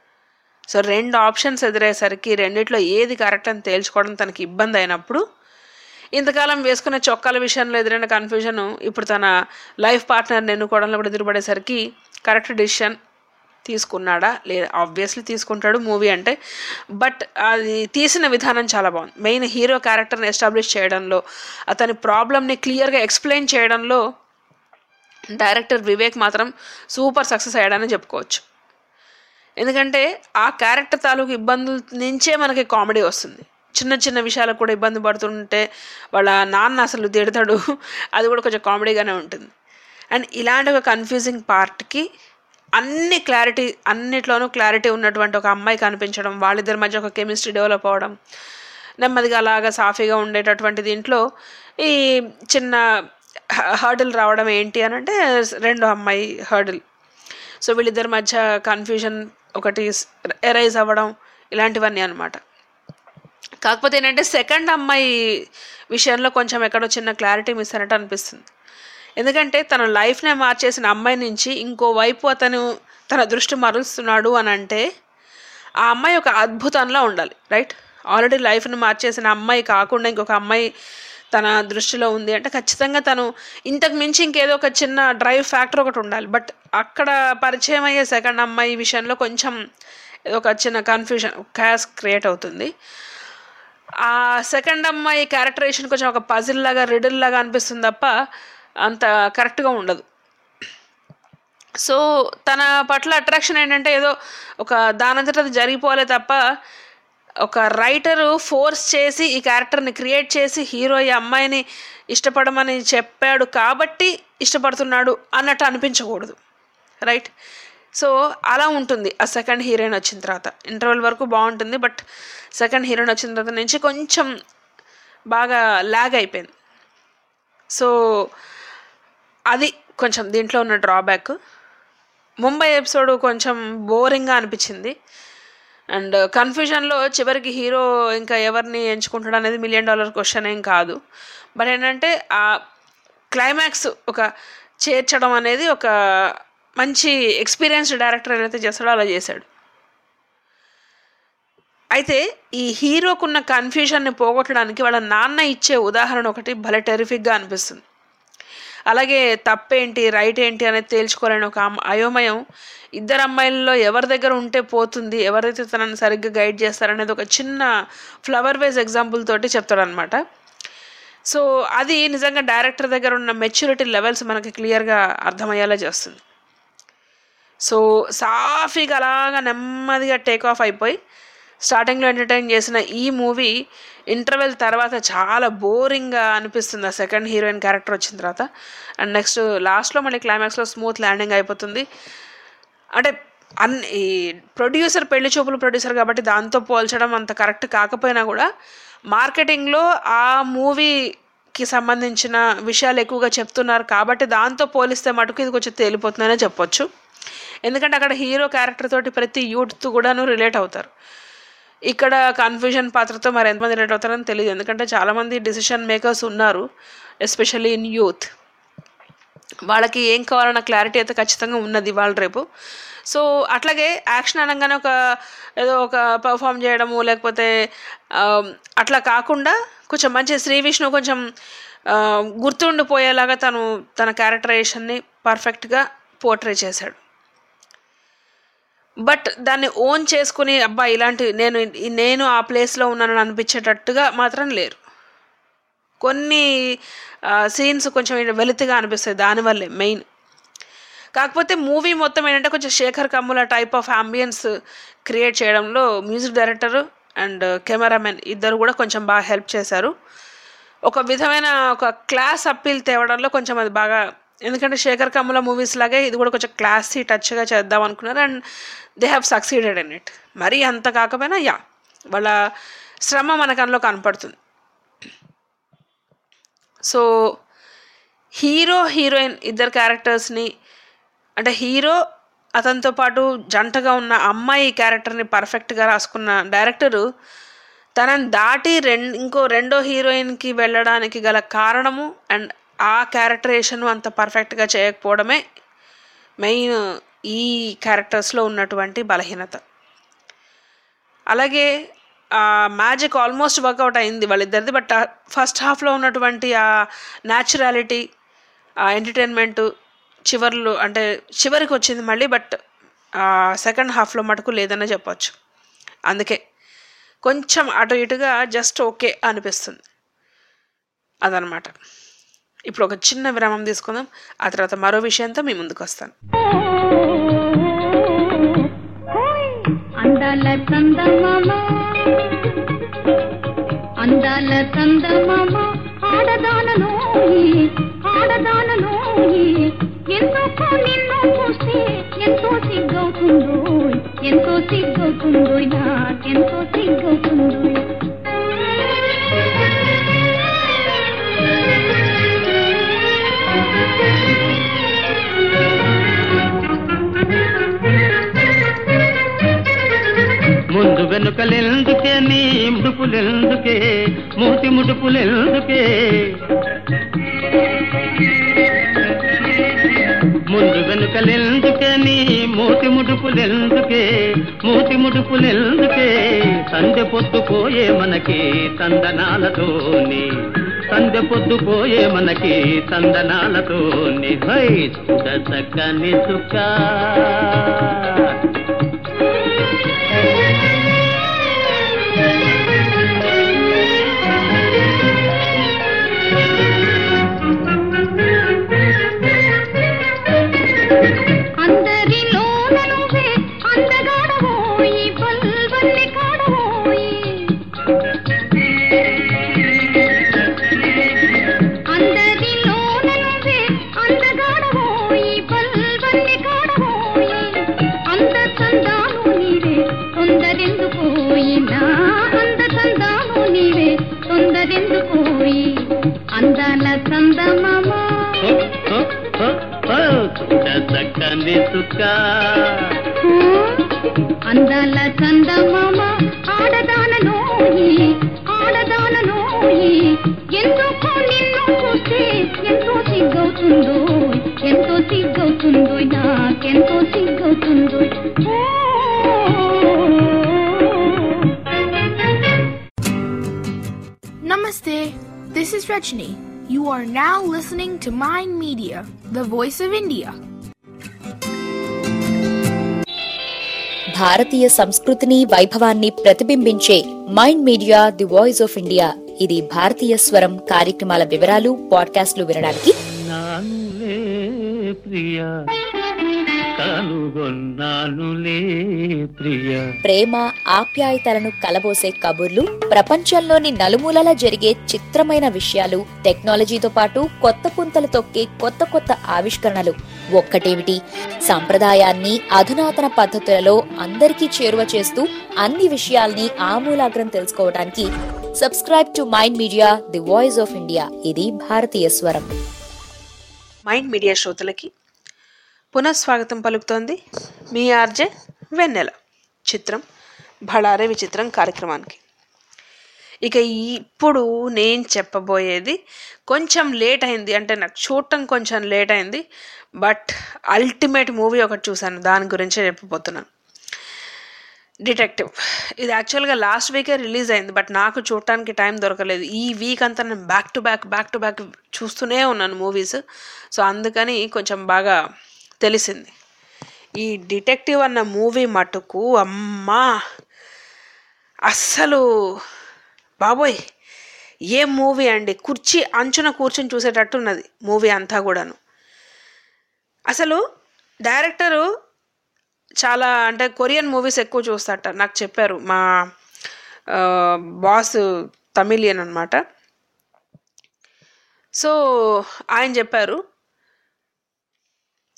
Speaker 5: సో రెండు ఆప్షన్స్ ఎదురయ్యేసరికి రెండిట్లో ఏది కరెక్ట్ అని తేల్చుకోవడం తనకి ఇబ్బంది అయినప్పుడు ఇంతకాలం వేసుకునే చొక్కాల విషయంలో ఎదురైన కన్ఫ్యూజన్ ఇప్పుడు తన లైఫ్ పార్ట్నర్ని ఎన్నుకోవడంలో కూడా ఎదురుపడేసరికి కరెక్ట్ డిసిషన్ తీసుకున్నాడా లేదా ఆబ్వియస్లీ తీసుకుంటాడు మూవీ అంటే బట్ అది తీసిన విధానం చాలా బాగుంది మెయిన్ హీరో క్యారెక్టర్ని ఎస్టాబ్లిష్ చేయడంలో అతని ప్రాబ్లమ్ని క్లియర్గా ఎక్స్ప్లెయిన్ చేయడంలో డైరెక్టర్ వివేక్ మాత్రం సూపర్ సక్సెస్ అయ్యాడని చెప్పుకోవచ్చు ఎందుకంటే ఆ క్యారెక్టర్ తాలూకు ఇబ్బందుల నుంచే మనకి కామెడీ వస్తుంది చిన్న చిన్న విషయాలకు కూడా ఇబ్బంది పడుతుంటే వాళ్ళ నాన్న అసలు తిడతాడు అది కూడా కొంచెం కామెడీగానే ఉంటుంది అండ్ ఇలాంటి ఒక కన్ఫ్యూజింగ్ పార్ట్కి అన్ని క్లారిటీ అన్నిట్లోనూ క్లారిటీ ఉన్నటువంటి ఒక అమ్మాయి కనిపించడం వాళ్ళిద్దరి మధ్య ఒక కెమిస్ట్రీ డెవలప్ అవ్వడం నెమ్మదిగా అలాగా సాఫీగా ఉండేటటువంటి దీంట్లో ఈ చిన్న హర్డిల్ రావడం ఏంటి అని అంటే రెండో అమ్మాయి హర్డిల్ సో వీళ్ళిద్దరి మధ్య కన్ఫ్యూజన్ ఒకటి ఎరైజ్ అవ్వడం ఇలాంటివన్నీ అనమాట కాకపోతే ఏంటంటే సెకండ్ అమ్మాయి విషయంలో కొంచెం ఎక్కడో చిన్న క్లారిటీ మిస్ అయినట్టు అనిపిస్తుంది ఎందుకంటే తన లైఫ్నే మార్చేసిన అమ్మాయి నుంచి ఇంకో వైపు అతను తన దృష్టి మరలుస్తున్నాడు అని అంటే ఆ అమ్మాయి ఒక అద్భుతంలా ఉండాలి రైట్ ఆల్రెడీ లైఫ్ని మార్చేసిన అమ్మాయి కాకుండా ఇంకొక అమ్మాయి తన దృష్టిలో ఉంది అంటే ఖచ్చితంగా తను ఇంతకు మించి ఇంకేదో ఒక చిన్న డ్రైవ్ ఫ్యాక్టర్ ఒకటి ఉండాలి బట్ అక్కడ పరిచయం అయ్యే సెకండ్ అమ్మాయి విషయంలో కొంచెం ఏదో ఒక చిన్న కన్ఫ్యూజన్ క్యాస్ క్రియేట్ అవుతుంది ఆ సెకండ్ అమ్మాయి క్యారెక్టరేషన్ కొంచెం ఒక పజిల్ లాగా రిడిల్ లాగా అనిపిస్తుంది తప్ప అంత కరెక్ట్గా ఉండదు సో తన పట్ల అట్రాక్షన్ ఏంటంటే ఏదో ఒక దానంతట అది జరిగిపోలే తప్ప ఒక రైటరు ఫోర్స్ చేసి ఈ క్యారెక్టర్ని క్రియేట్ చేసి హీరో ఈ అమ్మాయిని ఇష్టపడమని చెప్పాడు కాబట్టి ఇష్టపడుతున్నాడు అన్నట్టు అనిపించకూడదు రైట్ సో అలా ఉంటుంది ఆ సెకండ్ హీరోయిన్ వచ్చిన తర్వాత ఇంటర్వెల్ వరకు బాగుంటుంది బట్ సెకండ్ హీరోయిన్ వచ్చిన తర్వాత నుంచి కొంచెం బాగా లాగ్ అయిపోయింది సో అది కొంచెం దీంట్లో ఉన్న డ్రాబ్యాక్ ముంబై ఎపిసోడ్ కొంచెం బోరింగ్గా అనిపించింది అండ్ కన్ఫ్యూజన్లో చివరికి హీరో ఇంకా ఎవరిని ఎంచుకుంటాడు అనేది మిలియన్ డాలర్ క్వశ్చన్ ఏం కాదు బట్ ఏంటంటే ఆ క్లైమాక్స్ ఒక చేర్చడం అనేది ఒక మంచి ఎక్స్పీరియన్స్డ్ డైరెక్టర్ ఏదైతే చేస్తాడో అలా చేశాడు అయితే ఈ హీరోకున్న కన్ఫ్యూజన్ని పోగొట్టడానికి వాళ్ళ నాన్న ఇచ్చే ఉదాహరణ ఒకటి భలే టెరిఫిక్గా అనిపిస్తుంది అలాగే తప్పేంటి రైట్ ఏంటి అనేది తేల్చుకోలేని ఒక అమ్మ- అయోమయం ఇద్దరు అమ్మాయిల్లో ఎవరి దగ్గర ఉంటే పోతుంది ఎవరైతే తనని సరిగ్గా గైడ్ చేస్తారనేది ఒక చిన్న ఫ్లవర్ వేజ్ ఎగ్జాంపుల్ తోటి చెప్తాడనమాట సో అది నిజంగా డైరెక్టర్ దగ్గర ఉన్న మెచ్యూరిటీ లెవెల్స్ మనకి క్లియర్గా అర్థమయ్యేలా చేస్తుంది సో సాఫీగా అలాగా నెమ్మదిగా టేక్ ఆఫ్ అయిపోయి స్టార్టింగ్లో ఎంటర్టైన్ చేసిన ఈ మూవీ ఇంటర్వెల్ తర్వాత చాలా బోరింగ్గా అనిపిస్తుంది ఆ సెకండ్ హీరోయిన్ క్యారెక్టర్ వచ్చిన తర్వాత అండ్ నెక్స్ట్ లాస్ట్లో మళ్ళీ క్లైమాక్స్లో స్మూత్ ల్యాండింగ్ అయిపోతుంది అంటే అన్ ఈ ప్రొడ్యూసర్ పెళ్లి చూపులు ప్రొడ్యూసర్ కాబట్టి దాంతో పోల్చడం అంత కరెక్ట్ కాకపోయినా కూడా మార్కెటింగ్లో ఆ మూవీకి సంబంధించిన విషయాలు ఎక్కువగా చెప్తున్నారు కాబట్టి దాంతో పోలిస్తే మటుకు ఇది కొంచెం తేలిపోతుందనే చెప్పొచ్చు ఎందుకంటే అక్కడ హీరో క్యారెక్టర్ తోటి ప్రతి యూత్ కూడాను రిలేట్ అవుతారు ఇక్కడ కన్ఫ్యూజన్ పాత్రతో మరి ఎంతమంది రిలేట్ అవుతారని తెలియదు ఎందుకంటే చాలామంది డిసిషన్ మేకర్స్ ఉన్నారు ఎస్పెషల్లీ ఇన్ యూత్ వాళ్ళకి ఏం కావాలన్న క్లారిటీ అయితే ఖచ్చితంగా ఉన్నది వాళ్ళ రేపు సో అట్లాగే యాక్షన్ అనగానే ఒక ఏదో ఒక పర్ఫామ్ చేయడము లేకపోతే ఆ, అట్లా కాకుండా కొంచెం మంచి శ్రీ విష్ణు కొంచెం ఆ, గుర్తుండిపోయేలాగా తను తన క్యారెక్టరైజేషన్ని పర్ఫెక్ట్గా పోర్ట్రే చేశాడు బట్ దాన్ని ఓన్ చేసుకుని అబ్బా ఇలాంటి నేను నేను ఆ ప్లేస్లో ఉన్నానని అనిపించేటట్టుగా మాత్రం లేరు కొన్ని సీన్స్ కొంచెం వెలితిగా అనిపిస్తాయి దానివల్లే మెయిన్ కాకపోతే మూవీ మొత్తం ఏంటంటే కొంచెం Sekhar Kammula type of ambience create చేయడంలో మ్యూజిక్ డైరెక్టర్ అండ్ కెమెరామెన్ ఇద్దరు కూడా కొంచెం బాగా హెల్ప్ చేశారు ఒక విధమైన ఒక క్లాస్ అప్పీల్ తేవడంలో కొంచెం అది బాగా ఎందుకంటే శేఖర్ కమల మూవీస్ లాగే ఇది కూడా కొంచెం క్లాసీ టచ్గా చేద్దాం అనుకున్నారు and they have succeeded in it మరీ అంత కాకపోయినా యా వాళ్ళ శ్రమ మనకు అందులో కనపడుతుంది సో హీరో హీరోయిన్ ఇద్దరు క్యారెక్టర్స్ని అంటే హీరో అతనితో పాటు జంటగా ఉన్న అమ్మాయి క్యారెక్టర్ని పర్ఫెక్ట్గా రాసుకున్న డైరెక్టరు తనని దాటి రెం ఇంకో రెండో హీరోయిన్కి వెళ్ళడానికి గల కారణము అండ్ ఆ క్యారెక్టరేషన్ అంత పర్ఫెక్ట్గా చేయకపోవడమే మెయిన్ ఈ క్యారెక్టర్స్లో ఉన్నటువంటి బలహీనత అలాగే ఆ మ్యాజిక్ ఆల్మోస్ట్ వర్కౌట్ అయింది వాళ్ళిద్దరిది బట్ ఫస్ట్ హాఫ్లో ఉన్నటువంటి ఆ న్యాచురాలిటీ ఆ ఎంటర్టైన్మెంట్ చివర్లు అంటే చివరికి వచ్చింది మళ్ళీ బట్ సెకండ్ హాఫ్లో మటుకు లేదనే చెప్పొచ్చు అందుకే కొంచెం అటు ఇటుగా జస్ట్ ఓకే అనిపిస్తుంది అదనమాట ఇప్పుడు ఒక చిన్న విరామం తీసుకుందాం ఆ తర్వాత మరో విషయంతో మీ ముందుకు వస్తాను
Speaker 9: అందాల చందమామ అందాల చందమామ ఆడదానను ఆడదానను ఎందుకు నిన్ను చూస్తే ఎంతో సిగ్గవుతుందో ఎంతో సిగ్గవుతుందో నాకెంతో సిగ్గవుతుందో
Speaker 10: ముందు వెనుకలెందుకే నీ ముడుపులెందుకే మూతి ముడుపులెందుకే ముందు వెనుకలెందుకే నీ మూతి ముడుపులెందుకే మూతి ముడుపులెందుకే సందె పొద్దుపోయే మనకి తందనాలతోని సందె పొద్దుపోయే మనకి తందనాలతోని హై చూడ చక్కని చుక్క
Speaker 9: అందరిలోన నువ్వే అందగాడవోయి బల్బల్లి కాడవోయి అందరిలోన నువ్వే అందగాడవోయి బల్బల్లి కాడవోయి అంద చందాను నీవే తొందరెందుకోయి నా అంద చందాను నీవే తొందరెందుకోయి అందాల చందమామ
Speaker 10: చూడ చక్కని చుక్క
Speaker 9: అందాల చందమామ ఆడదానలోయి ఆడదానలోయి ఎందుకు నిన్ను చూస్తే ఎంతో సిగ్గవుతుందో ఎంతో సిగ్గవుతుందో నాకెంతో సిగ్గవుతుందో
Speaker 11: Namaste. This is Rajni. You are now listening to Mind Media, the voice of India.
Speaker 4: భారతీయ సంస్కృతిని వైభవాన్ని ప్రతిబింబించే Mind Media the voice of India ఇది భారతీయ స్వరం కార్యక్రమాల వివరాలు పాడ్కాస్ట్లు వినడానికి
Speaker 10: నానులే ప్రియా కనుగొన్నానులే ప్రియా
Speaker 4: ప్రేమ ఆప్యాయతలను కలబోసే కబుర్లు ప్రపంచంలోని నలుమూలల జరిగే చిత్రమైన విషయాలు టెక్నాలజీతో పాటు కొత్త పుంతలు తొక్కే కొత్త కొత్త ఆవిష్కరణలు ఒక్కటేమిటి సంప్రదాయాన్ని అధునాతన పద్ధతులలో అందరికీ చేరువ చేస్తూ అన్ని విషయాల్ని ఆమూలాగ్రం తెలుసుకోవడానికి subscribe to Mind Media the voice of India ఇది భారతీయ స్వరం
Speaker 5: మైండ్ మీడియా శ్రోతలకి పునఃస్వాగతం పలుకుతోంది మీ ఆర్జే వెన్నెల చిత్రం భళారే విచిత్రం కార్యక్రమానికి ఇక ఇప్పుడు నేను చెప్పబోయేది కొంచెం లేట్ అయింది అంటే నాకు చూడటం కొంచెం లేట్ అయింది బట్ అల్టిమేట్ మూవీ ఒకటి చూశాను దాని గురించే చెప్పబోతున్నాను డిటెక్టివ్ ఇది యాక్చువల్గా లాస్ట్ వీకే రిలీజ్ అయింది బట్ నాకు చూడటానికి టైం దొరకలేదు ఈ వీక్ అంతా నేను back to back back to back చూస్తూనే ఉన్నాను మూవీస్ సో అందుకని కొంచెం బాగా తెలిసింది ఈ డిటెక్టివ్ అన్న మూవీ మటుకు అమ్మా అస్సలు బాబోయ్ ఏ మూవీ అండి కుర్చీ అంచున కూర్చొని చూసేటట్టు ఉన్నది మూవీ అంతా కూడాను అసలు డైరెక్టరు చాలా అంటే కొరియన్ మూవీస్ ఎక్కువ చూస్తాట నాకు చెప్పారు మా బాస్ తమిళియన్ అనమాట సో ఆయన చెప్పారు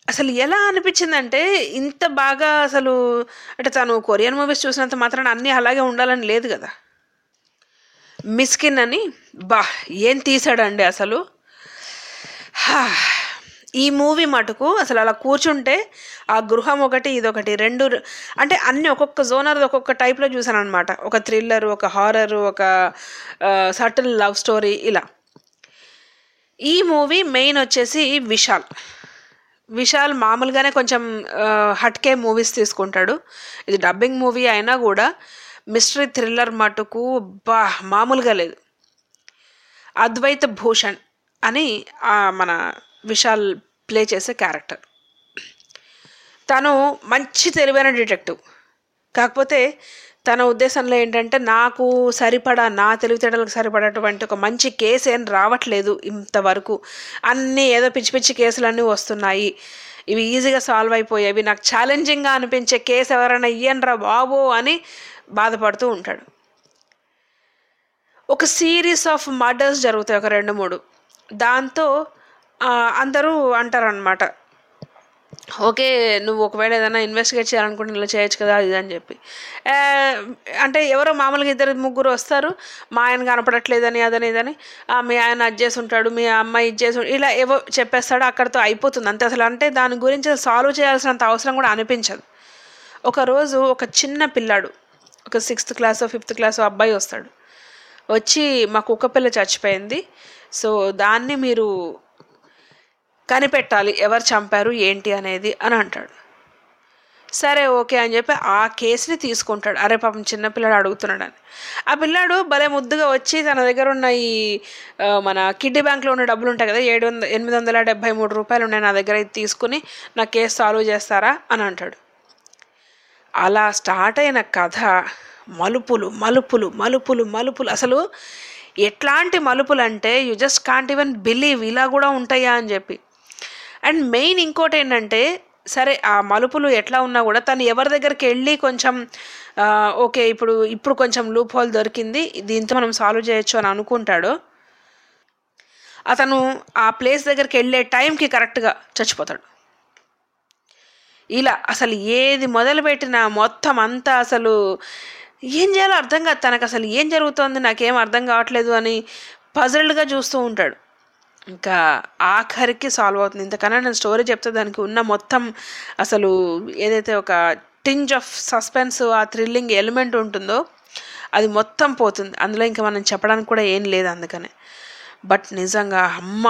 Speaker 5: అసలు ఎలా అనిపించిందంటే ఇంత బాగా అసలు అంటే తను కొరియన్ మూవీస్ చూసినంత మాత్రాన అన్నీ అలాగే ఉండాలని లేదు కదా మిస్కిన్ అని బా ఏం తీసాడండి అసలు హా. ఈ మూవీ మటుకు అసలు అలా కూర్చుంటే ఆ గృహం ఒకటి ఇదొకటి రెండు ర- అంటే అన్ని ఒక్కొక్క జోనర్ ఒక్కొక్క టైప్లో చూసాను అనమాట ఒక థ్రిల్లర్ ఒక హారర్ ఒక సటిల్ లవ్ స్టోరీ ఇలా ఈ మూవీ మెయిన్ వచ్చేసి విశాల్ విశాల్ మామూలుగానే కొంచెం ఆ, హట్కే మూవీస్ తీసుకుంటాడు ఇది డబ్బింగ్ మూవీ అయినా కూడా మిస్టరీ థ్రిల్లర్ మటుకు బా మామూలుగా లేదు అద్వైత భూషణ్ అని ఆ మన విశాల్ ప్లే చేసే క్యారెక్టర్ తను మంచి తెలివైన డిటెక్టివ్ కాకపోతే తన ఉద్దేశంలో ఏంటంటే నాకు సరిపడా నా తెలివితేటలకు సరిపడేటువంటి ఒక మంచి కేసు ఏం రావట్లేదు ఇంతవరకు అన్నీ ఏదో పిచ్చి పిచ్చి కేసులన్నీ వస్తున్నాయి ఇవి ఈజీగా సాల్వ్ అయిపోయేవి నాకు ఛాలెంజింగ్గా అనిపించే కేసు ఎవరైనా ఇయ్యండ్రా బాబు అని బాధపడుతూ ఉంటాడు ఒక సిరీస్ ఆఫ్ మర్డర్స్ జరుగుతాయి ఒక రెండు మూడు దాంతో ఆ, అందరూ అంటారనమాట ఓకే నువ్వు ఒకవేళ ఏదైనా ఇన్వెస్టిగేట్ చేయాలనుకుంటే ఇలా చేయొచ్చు కదా అది ఇది అని చెప్పి ఆ, అంటే ఎవరో మామూలుగా ఇద్దరు ముగ్గురు వస్తారు మా ఆయన కనపడట్లేదని అదని ఇదని "ఆ, మీ ఆయన అది చేసి ఉంటాడు మీ అమ్మాయి ఇది చేసి ఉం-" ఇలా ఏవో చెప్పేస్తాడు అక్కడితో అయిపోతుంది అంతే అసలు అంటే దాని గురించి సాల్వ్ చేయాల్సినంత అవసరం కూడా అనిపించదు ఒకరోజు ఒక చిన్న పిల్లాడు ఒక సిక్స్త్ క్లాస్ ఫిఫ్త్ క్లాస్ అబ్బాయి వస్తాడు వచ్చి మా కుక్క పిల్ల చచ్చిపోయింది సో దాన్ని మీరు కనిపెట్టాలి ఎవరు చంపారు ఏంటి అనేది అని అంటాడు సరే ఓకే అని చెప్పి ఆ కేసుని తీసుకుంటాడు అరే పాపం చిన్న పిల్లాడు అడుగుతున్నాడు అని ఆ పిల్లాడు భలే ముద్దుగా వచ్చి తన దగ్గర ఉన్న ఈ ఆ, మన కిడ్డీ బ్యాంక్లో ఉన్న డబ్బులు ఉంటాయి కదా ఏడు వంద ఎనిమిది వందల డెబ్బై మూడు రూపాయలు ఉన్నాయి నా దగ్గర ఇది తీసుకుని నా కేసు సాల్వ్ చేస్తారా అని అంటాడు అలా స్టార్ట్ అయిన కథ మలుపులు మలుపులు మలుపులు మలుపులు అసలు ఎట్లాంటి మలుపులు అంటే you just can't even believe ఇలా కూడా ఉంటాయా అని చెప్పి అండ్ మెయిన్ ఇంకోటి ఏంటంటే సరే ఆ మలుపులు ఎట్లా ఉన్నా కూడా తను ఎవరి దగ్గరికి వెళ్ళి కొంచెం ఆ, ఓకే ఇప్పుడు ఇప్పుడు కొంచెం లూప్ హోల్ దొరికింది దీంతో మనం సాల్వ్ చేయొచ్చు అని అనుకుంటాడో అతను ఆ ప్లేస్ దగ్గరికి వెళ్ళే టైంకి కరెక్ట్గా చచ్చిపోతాడు ఇలా అసలు ఏది మొదలుపెట్టినా మొత్తం అంతా అసలు ఏం చేయాలో అర్థం కాదు తనకు అసలు ఏం జరుగుతోంది నాకేం అర్థం కావట్లేదు అని పజల్డ్గా చూస్తూ ఉంటాడు ఇంకా ఆఖరికి సాల్వ్ అవుతుంది ఇంతకన్నా నేను స్టోరీ చెప్తే దానికి ఉన్న మొత్తం అసలు ఏదైతే ఒక టింజ్ ఆఫ్ సస్పెన్స్ ఆ థ్రిల్లింగ్ ఎలిమెంట్ ఉంటుందో అది మొత్తం పోతుంది అందులో ఇంకా మనం చెప్పడానికి కూడా ఏం లేదు అందుకనే బట్ నిజంగా అమ్మ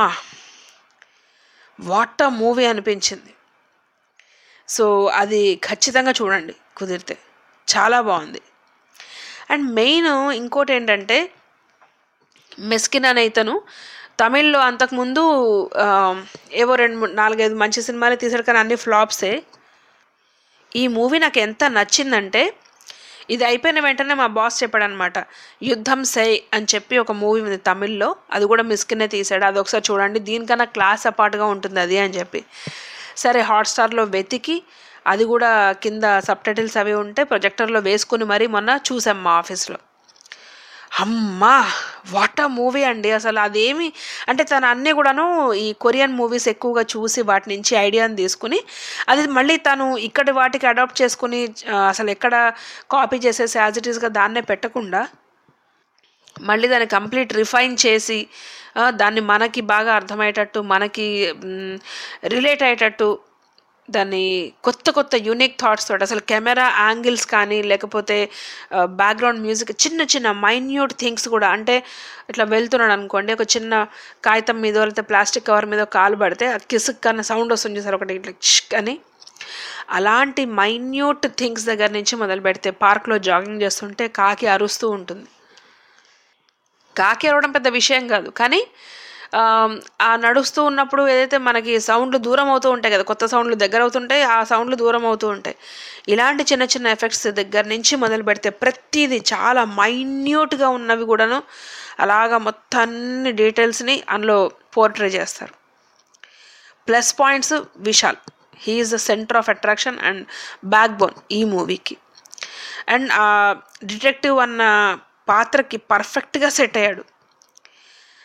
Speaker 5: వాట్ అ మూవీ అనిపించింది సో అది ఖచ్చితంగా చూడండి కుదిరితే చాలా బాగుంది అండ్ మెయిన్ ఇంకోటి ఏంటంటే మెస్కిన్ అనే ఇతను తమిళ్లో అంతకుముందు ఆ, ఏవో రెండు మూడు నాలుగైదు మంచి సినిమాలు తీసాడు కానీ అన్ని ఫ్లాప్సే ఈ మూవీ నాకు ఎంత నచ్చిందంటే ఇది అయిపోయిన వెంటనే మా బాస్ చెప్పాడనమాట యుద్ధం సై అని చెప్పి ఒక మూవీ ఉంది తమిళ్లో అది కూడా మిస్కినే తీసాడు అది ఒకసారి చూడండి దీనికన్నా క్లాస్ అపార్ట్గా ఉంటుంది అది అని చెప్పి సరే హాట్స్టార్లో వెతికి అది కూడా కింద సబ్ టైటిల్స్ అవి ఉంటే ప్రొజెక్టర్లో వేసుకుని మరీ మొన్న చూసాం మా ఆఫీస్లో అమ్మా వాట్ ఆ మూవీ అండి అసలు అదేమి అంటే తను అన్నీ కూడాను ఈ కొరియన్ మూవీస్ ఎక్కువగా చూసి వాటి నుంచి ఐడియాని తీసుకుని అది మళ్ళీ తను ఇక్కడి వాటికి అడాప్ట్ చేసుకుని ఆ, అసలు ఎక్కడ కాపీ చేసేసి యాజ్ ఇట్ ఈస్గా దాన్నే పెట్టకుండా మళ్ళీ దాన్ని కంప్లీట్ రిఫైన్ చేసి ఆ, దాన్ని మనకి బాగా అర్థమయ్యేటట్టు మనకి రిలేట్ అయ్యేటట్టు దాన్ని కొత్త కొత్త యూనిక్ థాట్స్ తోటి అసలు కెమెరా యాంగిల్స్ కానీ లేకపోతే బ్యాక్గ్రౌండ్ మ్యూజిక్ చిన్న చిన్న మైన్యూట్ థింగ్స్ కూడా అంటే ఇట్లా వెళ్తున్నాడు అనుకోండి ఒక చిన్న కాగితం మీద లేకపోతే ప్లాస్టిక్ కవర్ మీద కాలు పడితే ఆ కిసుక్ అన్న సౌండ్ వస్తుంది సార్ ఒకటి ఇట్లా చిక్ అని అలాంటి మైన్యూట్ థింగ్స్ దగ్గర నుంచి మొదలు పెడితే పార్క్లో జాగింగ్ చేస్తుంటే కాకి అరుస్తూ ఉంటుంది కాకి అరవడం పెద్ద విషయం కాదు కానీ ఆ, ఆ నడుస్తూ ఉన్నప్పుడు ఏదైతే మనకి సౌండ్లు దూరం అవుతూ ఉంటాయి కదా కొత్త సౌండ్లు దగ్గర అవుతుంటాయి ఆ సౌండ్లు దూరం అవుతూ ఉంటాయి ఇలాంటి చిన్న చిన్న ఎఫెక్ట్స్ దగ్గర నుంచి మొదలు పెడితే ప్రతిదీ చాలా మైన్యూట్గా ఉన్నవి కూడాను అలాగా మొత్తం అన్ని డీటెయిల్స్ని అందులో పోర్ట్రే చేస్తారు plus points Vishal he's the centre of attraction and backbone ఈ మూవీకి అండ్ ఆ డిటెక్టివ్ అన్న పాత్రకి పర్ఫెక్ట్గా సెట్ అయ్యాడు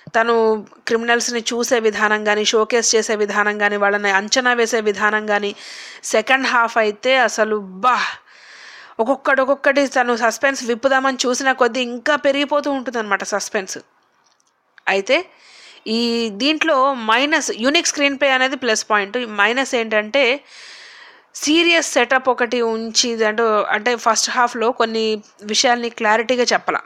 Speaker 5: తను క్రిమినల్స్ని చూసే విధానం కానీ షోకేస్ చేసే విధానం కానీ వాళ్ళని అంచనా వేసే విధానం కానీ సెకండ్ హాఫ్ అయితే అసలు బా ఒక్కొక్కటి ఒక్కొక్కటి తను సస్పెన్స్ విప్పుదామని చూసిన కొద్దీ ఇంకా పెరిగిపోతూ ఉంటుంది అనమాట సస్పెన్స్ అయితే ఈ దీంట్లో మైనస్ యూనిక్ స్క్రీన్ ప్లే అనేది ప్లస్ పాయింట్ మైనస్ ఏంటంటే సీరియస్ సెటప్ ఒకటి ఉంచి అంటే అంటే ఫస్ట్ హాఫ్లో కొన్ని విషయాల్ని క్లారిటీగా చెప్పాల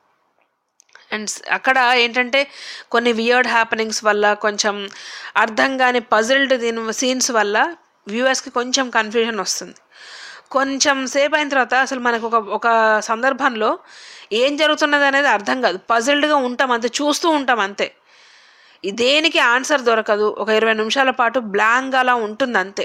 Speaker 5: అండ్ అక్కడ ఏంటంటే కొన్ని వియర్డ్ హ్యాపెనింగ్స్ వల్ల కొంచెం అర్థం కాని పజిల్డ్ దీని సీన్స్ వల్ల వ్యూవర్స్కి కొంచెం కన్ఫ్యూజన్ వస్తుంది కొంచెం సేపు అయిన తర్వాత అసలు మనకు ఒక ఒక సందర్భంలో ఏం జరుగుతున్నది అనేది అర్థం కాదు పజిల్డ్గా ఉంటాం అంతే చూస్తూ ఉంటాం అంతే ఈ దేనికి ఆన్సర్ దొరకదు ఒక ఇరవై నిమిషాల పాటు బ్లాంక్ అలా ఉంటుంది అంతే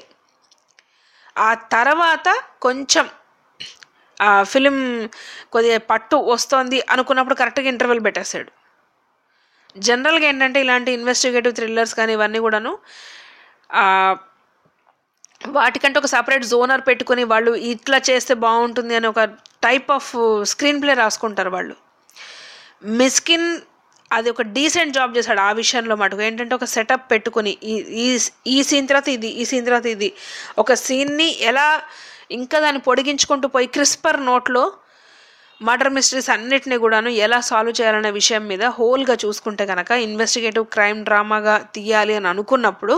Speaker 5: ఆ తర్వాత కొంచెం ఆ ఫిలిం కొద్దిగా పట్టు వస్తోంది అనుకున్నప్పుడు కరెక్ట్గా ఇంటర్వెల్ పెట్టేశాడు జనరల్గా ఏంటంటే ఇలాంటి ఇన్వెస్టిగేటివ్ థ్రిల్లర్స్ కానీ ఇవన్నీ కూడాను ఆ, వాటికంటే ఒక సపరేట్ జోనర్ పెట్టుకొని వాళ్ళు ఇట్లా చేస్తే బాగుంటుంది అని ఒక టైప్ ఆఫ్ స్క్రీన్ ప్లే రాసుకుంటారు వాళ్ళు మిస్కిన్ అది ఒక డీసెంట్ జాబ్ చేశాడు ఆ విషయంలో మటుకు ఏంటంటే ఒక సెటప్ పెట్టుకొని ఈ ఈ ఈ సీన్ తర్వాత ఇది ఈ సీన్ తర్వాత ఇది ఒక సీన్ని ఎలా ఇంకా దాన్ని పొడిగించుకుంటూ పోయి క్రిస్పర్ నోట్లో మర్డర్ మిస్టరీస్ అన్నిటిని కూడాను ఎలా సాల్వ్ చేయాలనే విషయం మీద హోల్గా చూసుకుంటే కనుక ఇన్వెస్టిగేటివ్ క్రైమ్ డ్రామాగా తీయాలి అని అనుకున్నప్పుడు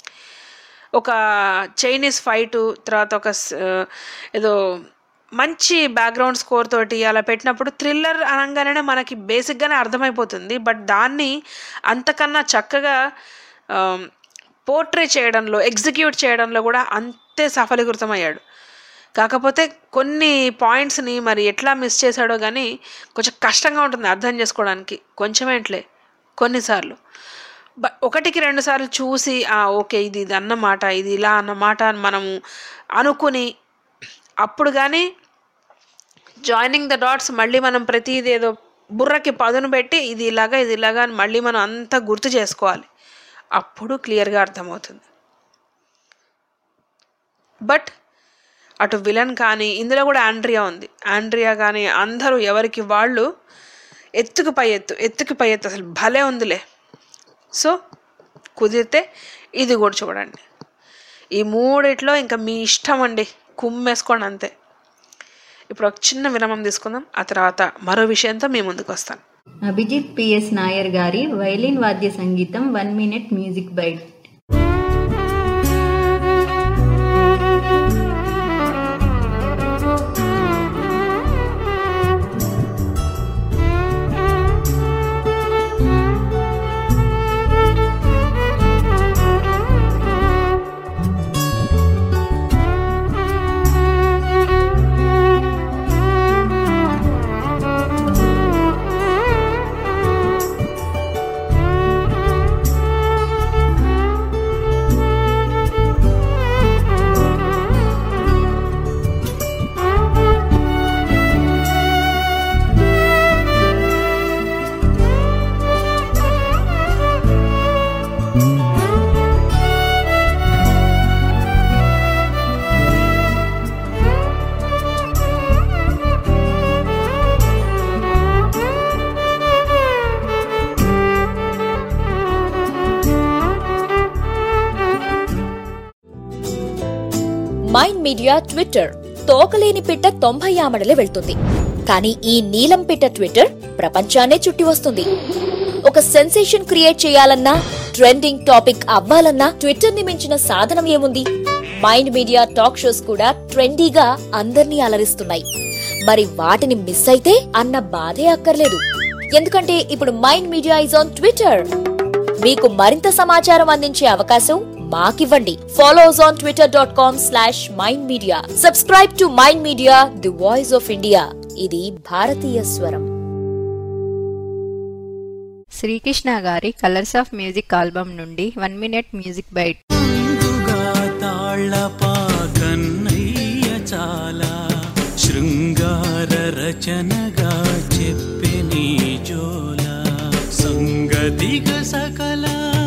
Speaker 5: ఒక చైనీస్ ఫైటు తర్వాత ఒక స్- ఏదో మంచి బ్యాక్గ్రౌండ్ స్కోర్ తోటి అలా పెట్టినప్పుడు థ్రిల్లర్ అనగానే మనకి బేసిక్గానే అర్థమైపోతుంది బట్ దాన్ని అంతకన్నా చక్కగా పోర్ట్రే చేయడంలో ఎగ్జిక్యూట్ చేయడంలో కూడా అంతే సఫలీకృతమయ్యాడు కాకపోతే కొన్ని పాయింట్స్ని మరి ఎట్లా మిస్ చేశాడో కానీ కొంచెం కష్టంగా ఉంటుంది అర్థం చేసుకోవడానికి కొంచెమేంట్లే కొన్నిసార్లు బ ఒకటికి రెండు సార్లు చూసి ఆ ఓకే ఇది ఇది అన్నమాట ఇది ఇలా అన్నమాట అని మనము అనుకుని అప్పుడు కానీ జాయినింగ్ ద డాట్స్ మళ్ళీ మనం ప్రతిది ఏదో బుర్రకి పదును పెట్టి ఇది ఇలాగా ఇది ఇలాగా అని మళ్ళీ మనం అంతా గుర్తు చేసుకోవాలి అప్పుడు క్లియర్గా అర్థమవుతుంది బట్ అటు విలన్ కానీ ఇందులో కూడా ఆండ్రియా ఉంది ఆండ్రియా కానీ అందరూ ఎవరికి వాళ్ళు ఎత్తుకు పై ఎత్తు ఎత్తుకు పై ఎత్తు అసలు భలే ఉందిలే సో కుదిరితే ఇది కూడా చూడండి ఈ మూడిట్లో ఇంకా మీ ఇష్టం అండి కుమ్మేసుకోండి అంతే ఇప్పుడు ఒక చిన్న విరామం తీసుకుందాం ఆ తర్వాత మరో విషయంతో మీ ముందుకు వస్తాను
Speaker 6: అభిజిత్ పిఎస్ నాయర్ గారి వైలిన్ వాద్య సంగీతం one minute music byte
Speaker 4: Mind Media Twitter తోకలేని పిట్ట తొంభై ఆమడలే వెళ్తుంది కానీ ఈ నీలం పిట్ట ట్విట్టర్ ప్రపంచాన్నే చుట్టి వస్తుంది ఒక సెన్సేషన్ క్రియేట్ చేయాలన్నా ట్రెండింగ్ టాపిక్ అవ్వాలన్నా ట్విట్టర్ ని మించిన సాధనం ఏముంది మైండ్ మీడియా టాక్ షోస్ కూడా ట్రెండీగా అందర్నీ అలరిస్తున్నాయి మరి వాటిని మిస్ అయితే అన్న బాధే అక్కర్లేదు ఎందుకంటే ఇప్పుడు Mind Media is on Twitter మీకు మరింత సమాచారం అందించే అవకాశం మాకివ్వండి follow us on Twitter dot com slash Mind Media subscribe to Mind Media the voice of India ఇది భారతీయ స్వరం
Speaker 6: శ్రీకృష్ణ గారి కలర్స్ ఆఫ్ మ్యూజిక్ ఆల్బమ్ నుండి వన్ మినిట్ మ్యూజిక్ బైట్
Speaker 12: తాళ్ళపా కన్నయ్య చాలా శృంగార రచనగా చెప్పి నీ జోల సంగతిగ సకల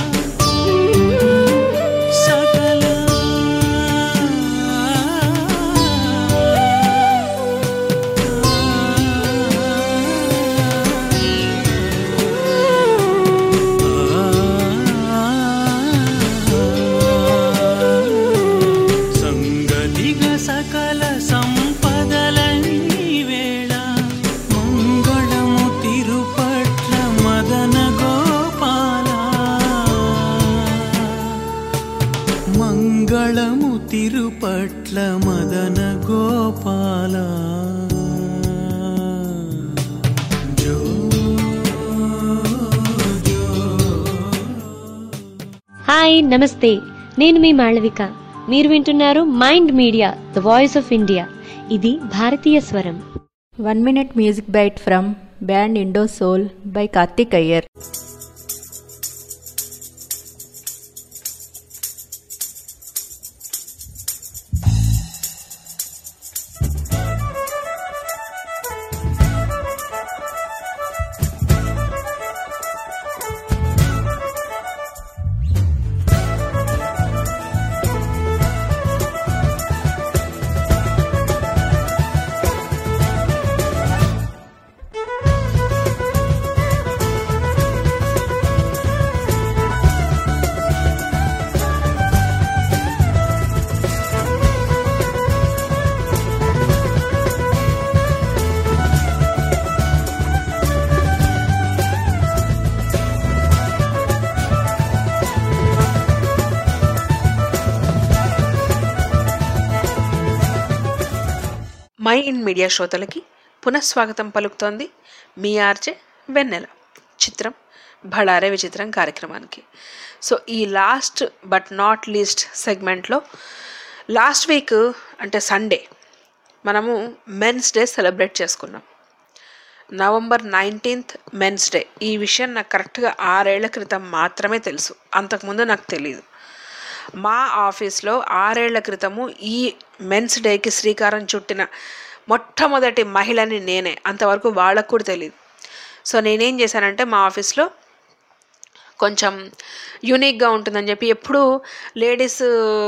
Speaker 12: సకల కౌగిట్ల మదన గోపాల జో
Speaker 13: హాయ్ నమస్తే నేను మీ మాళవిక మీరు వింటున్నారు mind media the voice of India ఇది భారతీయ స్వరం
Speaker 6: one minute music byte from band Indo Soul by Karthik Iyer
Speaker 5: Mind Media శ్రోతలకి పునఃస్వాగతం పలుకుతోంది మీ ఆర్జే వెన్నెల చిత్రం భళారే విచిత్రం కార్యక్రమానికి సో ఈ లాస్ట్ బట్ నాట్ లీస్ట్ సెగ్మెంట్లో లాస్ట్ వీక్ అంటే సండే మనము మెన్స్ డే సెలబ్రేట్ చేసుకున్నాం నవంబర్ నైన్టీన్త్ మెన్స్ డే ఈ విషయం నాకు కరెక్ట్గా ఆరేళ్ల క్రితం మాత్రమే తెలుసు అంతకుముందు నాకు తెలియదు మా ఆఫీస్లో ఆరేళ్ల క్రితము ఈ మెన్స్ డేకి శ్రీకారం చుట్టిన మొట్టమొదటి మహిళని నేనే అంతవరకు వాళ్ళకు కూడా తెలియదు సో నేనేం చేశానంటే మా ఆఫీస్లో కొంచెం యూనిక్గా ఉంటుందని చెప్పి ఎప్పుడు లేడీస్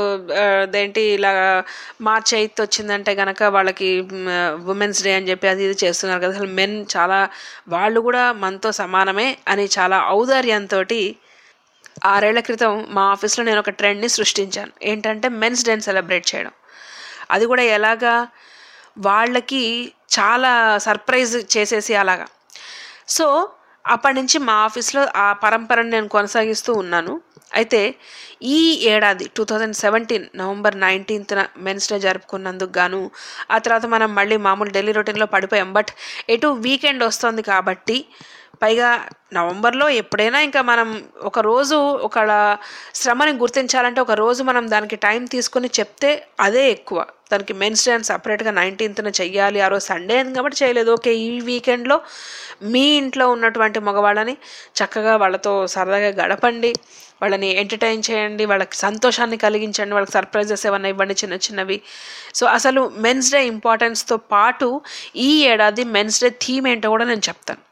Speaker 5: అదేంటి ఇలా మార్చ్ ఎయిత్ వచ్చిందంటే కనుక వాళ్ళకి ఉమెన్స్ డే అని చెప్పి అది ఇది చేస్తున్నారు కదా అసలు మెన్ చాలా వాళ్ళు కూడా మనతో సమానమే అని చాలా ఔదార్యంతో ఆరేళ్ల క్రితం మా ఆఫీస్లో నేను ఒక ట్రెండ్ని సృష్టించాను ఏంటంటే మెన్స్ డేని సెలబ్రేట్ చేయడం అది కూడా ఎలాగా వాళ్ళకి చాలా సర్ప్రైజ్ చేసేసి అలాగా సో అప్పటి నుంచి మా ఆఫీస్లో ఆ పరంపరను నేను కొనసాగిస్తూ ఉన్నాను అయితే ఈ ఏడాది టూ థౌజండ్ సెవెంటీన్ నవంబర్ నైన్టీన్త్న మెన్స్ డే జరుపుకున్నందుకు గాను ఆ తర్వాత మనం మళ్ళీ మామూలు ఢిల్లీ రొటీన్లో పడిపోయాం బట్ ఎటు వీకెండ్ వస్తుంది కాబట్టి పైగా నవంబర్లో ఎప్పుడైనా ఇంకా మనం ఒక రోజు ఒక శ్రమని గుర్తించాలంటే ఒక రోజు మనం దానికి టైం తీసుకుని చెప్తే అదే ఎక్కువ దానికి మెన్స్ డే అని సపరేట్గా నైన్టీన్త్న చెయ్యాలి ఆ రోజు సండే అని కాబట్టి చేయలేదు ఓకే ఈ వీకెండ్లో మీ ఇంట్లో ఉన్నటువంటి మగవాళ్ళని చక్కగా వాళ్ళతో సరదాగా గడపండి వాళ్ళని ఎంటర్టైన్ చేయండి వాళ్ళకి సంతోషాన్ని కలిగించండి వాళ్ళకి సర్ప్రైజెస్ ఏమన్నా ఇవ్వండి చిన్న చిన్నవి సో అసలు మెన్స్ డే ఇంపార్టెన్స్తో పాటు ఈ ఏడాది మెన్స్ డే థీమ్ ఏంటో కూడా నేను చెప్తాను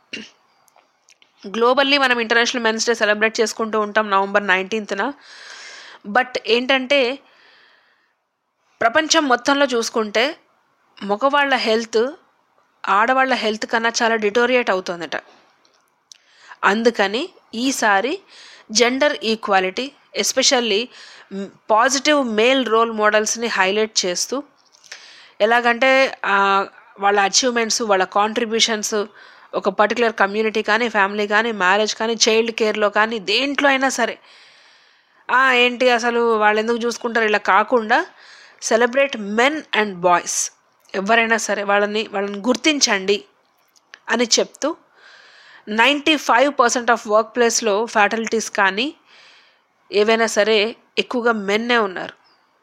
Speaker 5: గ్లోబల్లీ మనం ఇంటర్నేషనల్ మెన్స్ డే సెలబ్రేట్ చేసుకుంటూ ఉంటాం నవంబర్ నైన్టీన్త్న బట్ ఏంటంటే ప్రపంచం మొత్తంలో చూసుకుంటే మగవాళ్ళ హెల్త్ ఆడవాళ్ళ హెల్త్ కన్నా చాలా డిటోరియేట్ అవుతుందట అందుకని ఈసారి gender equality especially positive male role మోడల్స్ని హైలైట్ చేస్తూ ఎలాగంటే వాళ్ళ అచీవ్మెంట్స్ వాళ్ళ కాంట్రిబ్యూషన్స్ ఒక పర్టికులర్ కమ్యూనిటీ కానీ ఫ్యామిలీ కానీ మ్యారేజ్ కానీ చైల్డ్ కేర్లో కానీ దేంట్లో అయినా సరే ఏంటి అసలు వాళ్ళు ఎందుకు చూసుకుంటారు ఇలా కాకుండా సెలబ్రేట్ మెన్ అండ్ బాయ్స్ ఎవరైనా సరే వాళ్ళని వాళ్ళని గుర్తించండి అని చెప్తూ ninety five percent of work ప్లేస్లో ఫ్యాటలిటీస్ కానీ ఏవైనా సరే ఎక్కువగా మెన్నే ఉన్నారు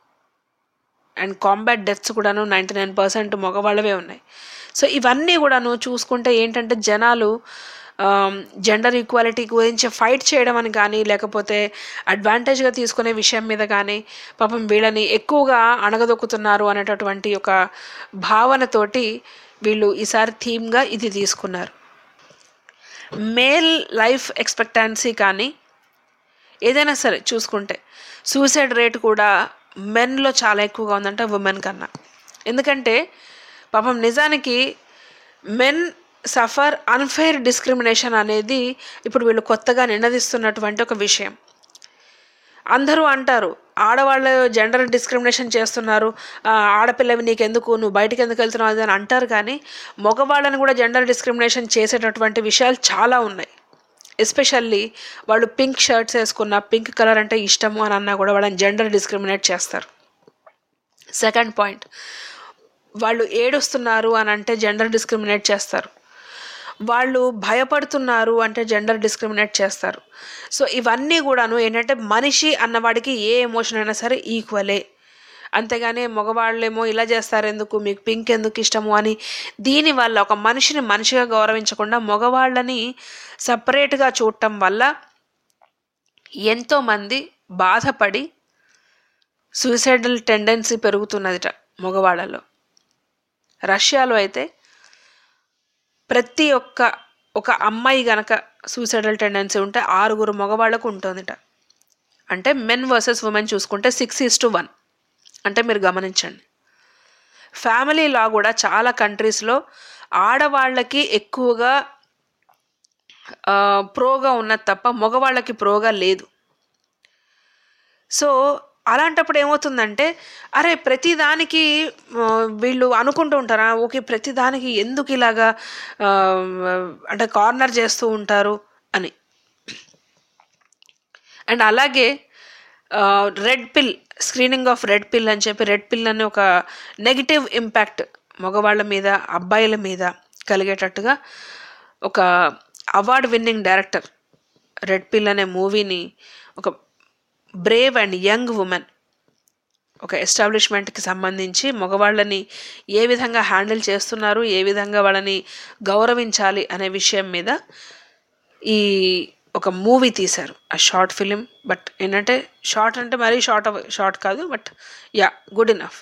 Speaker 5: అండ్ కాంబాట్ డెత్స్ కూడాను నైంటీ నైన్ పర్సెంట్ మగవాళ్ళవే ఉన్నాయి సో ఇవన్నీ కూడాను చూసుకుంటే ఏంటంటే జనాలు జెండర్ ఈక్వాలిటీ గురించి ఫైట్ చేయడం అని కానీ లేకపోతే అడ్వాంటేజ్గా తీసుకునే విషయం మీద కానీ పాపం వీళ్ళని ఎక్కువగా అణగదొక్కుతున్నారు అనేటటువంటి ఒక భావనతోటి వీళ్ళు ఈసారి థీమ్గా ఇది తీసుకున్నారు మేల్ లైఫ్ ఎక్స్పెక్టాన్సీ కానీ ఏదైనా సరే చూసుకుంటే సూసైడ్ రేట్ కూడా మెన్లో చాలా ఎక్కువగా ఉందంట ఉమెన్ కన్నా ఎందుకంటే పాపం నిజానికి మెన్ సఫర్ అన్ఫెయిర్ డిస్క్రిమినేషన్ అనేది ఇప్పుడు వీళ్ళు కొత్తగా నినదిస్తున్నటువంటి ఒక విషయం అందరూ అంటారు ఆడవాళ్ళు జెండర్ డిస్క్రిమినేషన్ చేస్తున్నారు ఆడపిల్లవి నీకెందుకు నువ్వు బయటికి ఎందుకు వెళ్తున్నావు అది అని అంటారు కానీ మగవాళ్ళని కూడా జెండర్ డిస్క్రిమినేషన్ చేసేటటువంటి విషయాలు చాలా ఉన్నాయి ఎస్పెషల్లీ వాళ్ళు పింక్ షర్ట్స్ వేసుకున్న పింక్ కలర్ అంటే ఇష్టము అని అన్నా కూడా వాళ్ళని జెండర్ డిస్క్రిమినేట్ చేస్తారు సెకండ్ పాయింట్ వాళ్ళు ఏడుస్తున్నారు అని అంటే జెండర్ డిస్క్రిమినేట్ చేస్తారు వాళ్ళు భయపడుతున్నారు అంటే జెండర్ డిస్క్రిమినేట్ చేస్తారు సో ఇవన్నీ కూడాను ఏంటంటే మనిషి అన్నవాడికి ఏ ఎమోషన్ అయినా సరే ఈక్వలే అంతేగాని మగవాళ్ళేమో ఇలా చేస్తారు ఎందుకు మీకు పింక్ ఎందుకు ఇష్టము అని దీనివల్ల ఒక మనిషిని మనిషిగా గౌరవించకుండా మగవాళ్ళని సపరేట్గా చూడటం వల్ల ఎంతోమంది బాధపడి సూసైడల్ టెండెన్సీ పెరుగుతున్నదిట మగవాళ్ళలో రష్యాలో అయితే ప్రతి ఒక్క ఒక అమ్మాయి గనక సూసైడల్ టెండెన్సీ ఉంటే ఆరుగురు మగవాళ్ళకు ఉంటుందిట అంటే మెన్ వర్సెస్ ఉమెన్ చూసుకుంటే సిక్స్ ఈస్ టు వన్ అంటే మీరు గమనించండి ఫ్యామిలీ లా కూడా చాలా కంట్రీస్లో ఆడవాళ్ళకి ఎక్కువగా ఆ, ప్రోగా ఉన్నది తప్ప మగవాళ్ళకి ప్రోగా లేదు సో అలాంటప్పుడు ఏమవుతుందంటే అరే ప్రతిదానికి ఆ, వీళ్ళు అనుకుంటూ ఉంటారా ఓకే ప్రతిదానికి ఎందుకు ఇలాగా ఆ, అంటే కార్నర్ చేస్తూ ఉంటారు అని అండ్ అలాగే రెడ్ పిల్ స్క్రీనింగ్ ఆఫ్ రెడ్ పిల్ అని చెప్పి రెడ్ పిల్ అని ఒక నెగిటివ్ ఇంపాక్ట్ మగవాళ్ళ మీద అబ్బాయిల మీద కలిగేటట్టుగా ఒక అవార్డ్ విన్నింగ్ డైరెక్టర్ రెడ్ పిల్ అనే మూవీని ఒక బ్రేవ్ అండ్ యంగ్ ఉమెన్ ఒక ఎస్టాబ్లిష్మెంట్కి సంబంధించి మగవాళ్ళని ఏ విధంగా హ్యాండిల్ చేస్తున్నారు ఏ విధంగా వాళ్ళని గౌరవించాలి అనే విషయం మీద ఈ ఒక మూవీ తీశారు ఆ షార్ట్ ఫిలిం బట్ ఏంటంటే షార్ట్ అంటే మరీ షార్ట్ షార్ట్ కాదు but ya good enough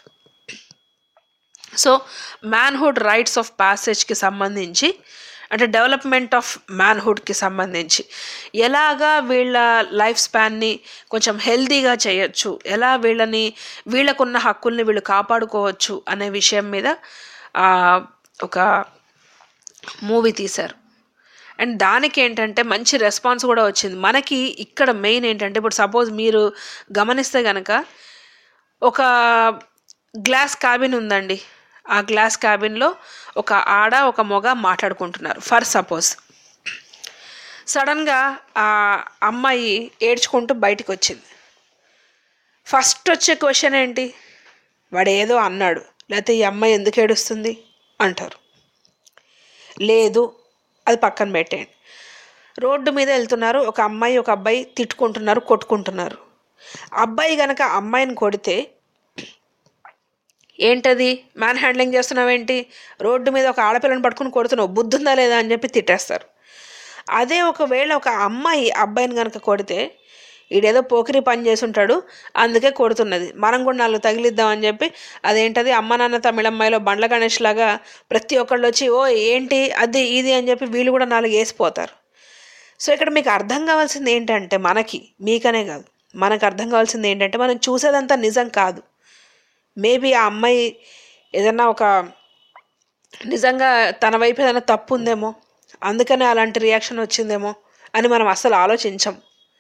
Speaker 5: so manhood rites of ప్యాసేజ్కి సంబంధించి అంటే డెవలప్మెంట్ ఆఫ్ మ్యాన్హుడ్కి సంబంధించి ఎలాగా వీళ్ళ లైఫ్ స్పాన్ని కొంచెం హెల్తీగా చేయొచ్చు ఎలా వీళ్ళని వీళ్ళకున్న హక్కుల్ని వీళ్ళు కాపాడుకోవచ్చు అనే విషయం మీద ఆ, ఒక మూవీ తీశారు అండ్ దానికి ఏంటంటే మంచి రెస్పాన్స్ కూడా వచ్చింది మనకి ఇక్కడ మెయిన్ ఏంటంటే ఇప్పుడు సపోజ్ మీరు గమనిస్తే కనుక ఒక గ్లాస్ క్యాబిన్ ఉందండి ఆ గ్లాస్ క్యాబిన్లో ఒక ఆడ ఒక మొగ మాట్లాడుకుంటున్నారు ఫర్ సపోజ్ సడన్గా ఆ అమ్మాయి ఏడ్చుకుంటూ బయటికి వచ్చింది ఫస్ట్ వచ్చే క్వశ్చన్ ఏంటి వాడు ఏదో అన్నాడు లేకపోతే ఈ అమ్మాయి ఎందుకు ఏడుస్తుంది అంటారు లేదు అది పక్కన పెట్టేయండి రోడ్డు మీద వెళ్తున్నారు ఒక అమ్మాయి ఒక అబ్బాయి తిట్టుకుంటున్నారు కొట్టుకుంటున్నారు అబ్బాయి గనక అమ్మాయిని కొడితే ఏంటది మ్యాన్ హ్యాండ్లింగ్ చేస్తున్నావేంటి రోడ్డు మీద ఒక ఆడపిల్లని పట్టుకుని కొడుతున్నావు బుద్ధుందా లేదా అని చెప్పి తిట్టేస్తారు అదే ఒకవేళ ఒక అమ్మాయి అబ్బాయిని కనుక కొడితే ఈడేదో పోకిరి పని చేసి ఉంటాడు అందుకే కొడుతున్నది మనం కూడా నాలుగు తగిలిద్దామని చెప్పి అదేంటది అమ్మ నాన్న తమిళమ్మాయిలో బండ్ల గణేష్ లాగా ప్రతి ఒక్కళ్ళు వచ్చి ఓ ఏంటి అది ఇది అని చెప్పి వీళ్ళు కూడా నాలుగు వేసిపోతారు సో ఇక్కడ మీకు అర్థం కావాల్సింది ఏంటంటే మనకి మీకనే కాదు మనకు అర్థం కావాల్సింది ఏంటంటే మనం చూసేదంతా నిజం కాదు మేబీ ఆ అమ్మాయి ఏదన్నా ఒక నిజంగా తన వైపు ఏదైనా తప్పు ఉందేమో అందుకనే అలాంటి రియాక్షన్ వచ్చిందేమో అని మనం అసలు ఆలోచించం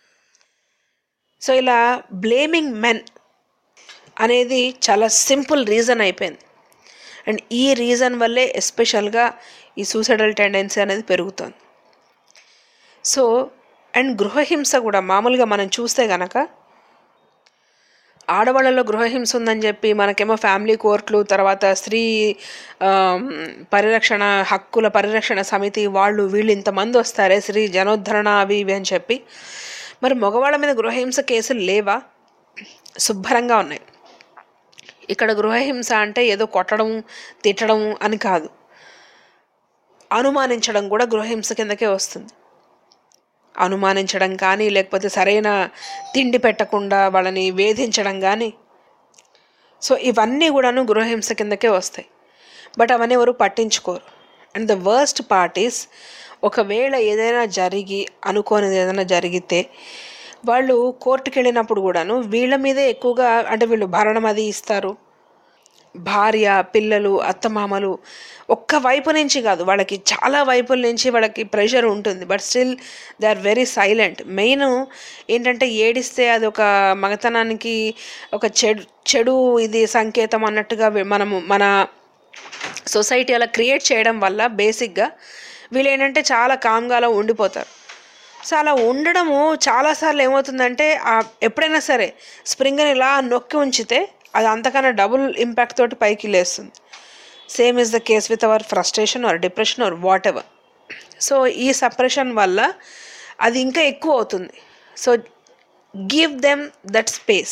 Speaker 5: సో ఇలా బ్లేమింగ్ మెన్ అనేది చాలా సింపుల్ రీజన్ అయిపోయింది అండ్ ఈ రీజన్ వల్లే ఎస్పెషల్గా ఈ సూసైడల్ టెండెన్సీ అనేది పెరుగుతుంది సో అండ్ గృహహింస కూడా మామూలుగా మనం చూస్తే గనక ఆడవాళ్ళలో గృహహింస ఉందని చెప్పి మనకేమో ఫ్యామిలీ కోర్టులు తర్వాత స్త్రీ ఆమ్, పరిరక్షణ హక్కుల పరిరక్షణ సమితి వాళ్ళు వీళ్ళు ఇంతమంది వస్తారే స్త్రీ జనోద్ధరణ అవి ఇవి అని చెప్పి మరి మగవాళ్ళ మీద గృహహింస కేసులు లేవా శుభ్రంగా ఉన్నాయి ఇక్కడ గృహహింస అంటే ఏదో కొట్టడం తిట్టడం అని కాదు అనుమానించడం కూడా గృహహింస కిందకే వస్తుంది అనుమానించడం కానీ లేకపోతే సరైన తిండి పెట్టకుండా వాళ్ళని వేధించడం కానీ సో ఇవన్నీ కూడాను గృహహింస కిందకే వస్తాయి బట్ అవన్నీ ఎవరు పట్టించుకోరు and the worst part is ఒకవేళ ఏదైనా జరిగి అనుకోనిది ఏదైనా జరిగితే వాళ్ళు కోర్టుకి వెళ్ళినప్పుడు కూడాను వీళ్ళ మీదే ఎక్కువగా అంటే వీళ్ళు భరణం అది ఇస్తారు భార్య పిల్లలు అత్తమామలు ఒక్క వైపు నుంచి కాదు వాళ్ళకి చాలా వైపుల నుంచి వాళ్ళకి ప్రెషర్ ఉంటుంది but still they are very silent main ఏంటంటే ఏడిస్తే అది ఒక మగతనానికి ఒక చెడు చెడు ఇది సంకేతం అన్నట్టుగా వీ- మనము మన సొసైటీ అలా క్రియేట్ చేయడం వల్ల బేసిక్గా వీళ్ళు ఏంటంటే చాలా కామ్గా అలా ఉండిపోతారు సో అలా ఉండడము చాలాసార్లు ఏమవుతుందంటే ఆ ఎప్పుడైనా సరే స్ప్రింగ్ని ఇలా నొక్కి ఉంచితే అది అంతకన్నా డబుల్ ఇంపాక్ట్ తోటి పైకి లేస్తుంది same is the case with our frustration or depression or whatever so ఈ సపరేషన్ వల్ల అది ఇంకా ఎక్కువ అవుతుంది so give them that space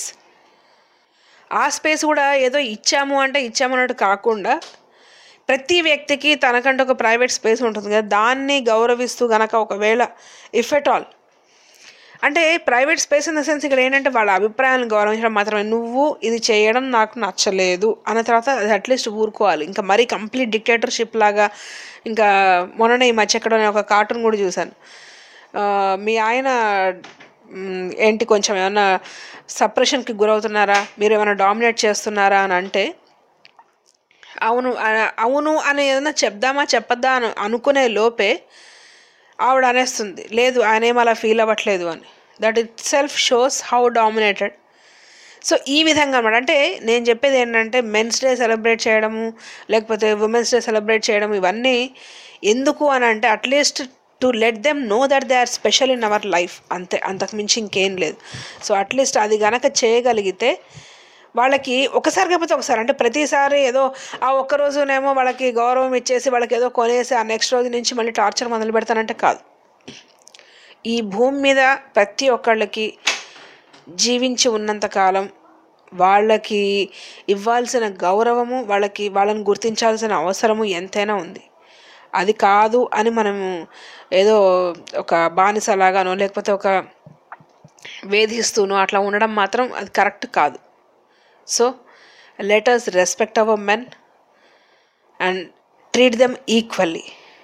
Speaker 5: ఆ స్పేస్ కూడా ఏదో ఇచ్చాము అంటే ఇచ్చాము అన్నట్టు కాకుండా ప్రతి వ్యక్తికి తనకంటే ఒక ప్రైవేట్ స్పేస్ ఉంటుంది కదా దాన్ని గౌరవిస్తూ గనక ఒకవేళ ఇఫ్ ఎట్ ఆల్ అంటే private space in the sense ఇక్కడ ఏంటంటే వాళ్ళ అభిప్రాయాలను గౌరవించడం మాత్రమే నువ్వు ఇది చేయడం నాకు నచ్చలేదు అన్న తర్వాత అది అట్లీస్ట్ ఊరుకోవాలి ఇంకా మరీ కంప్లీట్ డిక్టేటర్షిప్ లాగా ఇంకా మొన్ననే ఈ మధ్య ఎక్కడ నేను ఒక కార్టూన్ కూడా చూశాను ఆ, మీ ఆయన మ్, ఏంటి కొంచెం ఏమన్నా సప్రెషన్కి గురవుతున్నారా మీరు ఏమైనా డామినేట్ చేస్తున్నారా అని అంటే అవును ఆ- అవును అని ఏదైనా చెప్దామా చెప్పద్దా అని అనుకునే లోపే ఆవిడ అనేస్తుంది లేదు ఆయన ఏం అలా ఫీల్ అవ్వట్లేదు అని that itself shows how dominated so ఈ విధంగా అనమాట అంటే నేను చెప్పేది ఏంటంటే మెన్స్ డే సెలబ్రేట్ చేయడము లేకపోతే ఉమెన్స్ డే సెలబ్రేట్ చేయడం ఇవన్నీ ఎందుకు అని అంటే at least to let them know that they are special in our life అంతే అంతకు మించి ఇంకేం లేదు సో అట్లీస్ట్ అది గనక చేయగలిగితే వాళ్ళకి ఒకసారి కాకపోతే ఒకసారి అంటే ప్రతిసారి ఏదో ఆ ఒక్క రోజునేమో వాళ్ళకి గౌరవం ఇచ్చేసి వాళ్ళకి ఏదో కొనేసి ఆ నెక్స్ట్ రోజు నుంచి మళ్ళీ టార్చర్ మొదలు పెడతానంటే కాదు ఈ భూమి మీద ప్రతి ఒక్కళ్ళకి జీవించి ఉన్నంతకాలం వాళ్ళకి ఇవ్వాల్సిన గౌరవము వాళ్ళకి వాళ్ళని గుర్తించాల్సిన అవసరము ఎంతైనా ఉంది అది కాదు అని మనము ఏదో ఒక బానిసలాగానో లేకపోతే ఒక వేధిస్తూనో అట్లా ఉండడం మాత్రం అది కరెక్ట్ కాదు so let us respect our men and treat them equally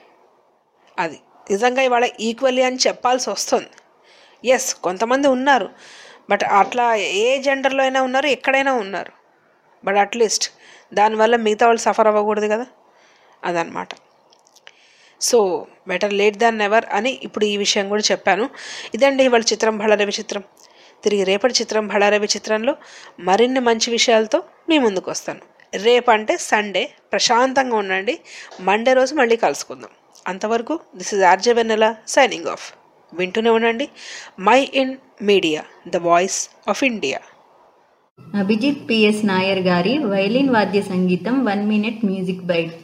Speaker 5: అది నిజంగా ఇవాళ ఈక్వల్లీ అని చెప్పాల్సి వస్తుంది ఎస్ కొంతమంది ఉన్నారు బట్ అట్లా ఏ జెండర్లో అయినా ఉన్నారు ఎక్కడైనా ఉన్నారు బట్ అట్లీస్ట్ దానివల్ల మిగతా వాళ్ళు సఫర్ అవ్వకూడదు కదా అదనమాట so better late than never అని ఇప్పుడు ఈ విషయం కూడా చెప్పాను ఇదండి ఇవాళ చిత్రం భళరవి చిత్రం తిరిగి రేపటి చిత్రం భళరవి చిత్రంలో మరిన్ని మంచి విషయాలతో మీ ముందుకు వస్తాను రేపు అంటే సండే ప్రశాంతంగా ఉండండి మండే రోజు మళ్ళీ కలుసుకుందాం అంతవరకు this is RJ Vennela signing off వింటూనే ఉండండి Mind Media the voice of India
Speaker 6: Abhijith PS Nair గారి వైలిన్ వాద్య సంగీతం వన్ మినిట్ మ్యూజిక్ బైట్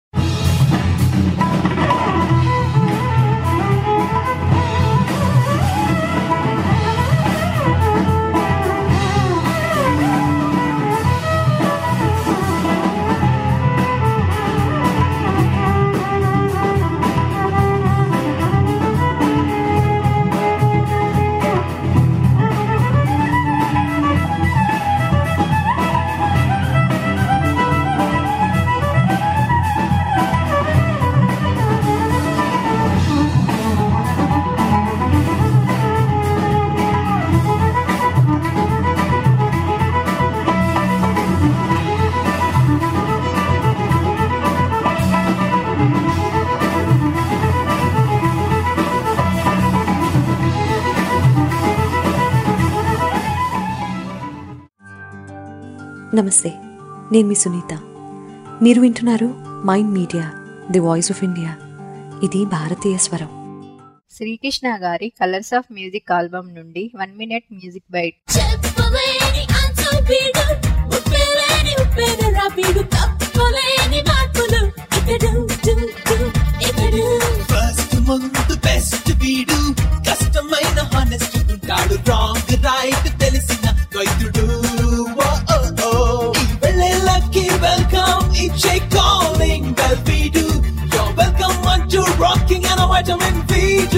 Speaker 14: నమస్తే నేను మీ సునీత మీరు వింటున్నారు mind Media the voice of India ఇది భారతీయ స్వరం
Speaker 6: శ్రీకృష్ణ గారి కలర్స్ ఆఫ్ మ్యూజిక్ ఆల్బమ్ నుండి వన్ మినిట్ మ్యూజిక్ బైట్
Speaker 15: చెప్పలేని అంతుబీడు ఉప్పెలేని ఉప్పెదరాబీడు తప్పలేని మార్పులు ఇకడు డు, డు, ఇకడు
Speaker 12: ఫస్ట్ ముందు బెస్ట్ వీడు కష్టమైన హానెస్ట్ ఉంటాడు రాంగ్ రైట్ తెలిసిన వైద్యుడు ఓ, ఓ, ఓ. ఈ వెళ్ళేళ్ళకి వెల్కమ్ ఇచ్చే కాలింగ్ బెల్ వీడు You're welcome అంటూ రాకింగ్ అండ్ వైటమిన్ వీడు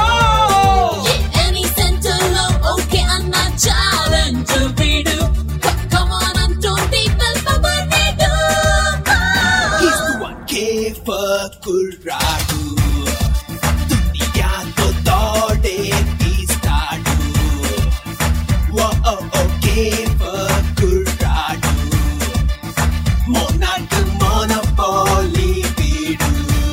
Speaker 15: ఎనీ సెంటర్ లో ఓకే అన్న ఛాలెంజ్ వీడు కమ్ ఆన్ అంటోంది వెల్పబడేడు
Speaker 12: He's the one K for కుర్రాడు దునియాతో తోడే తీస్తాడు ఓ ఓ ఓ K for కుర్రాడు మొనాట్ మోనపోలీ వీడు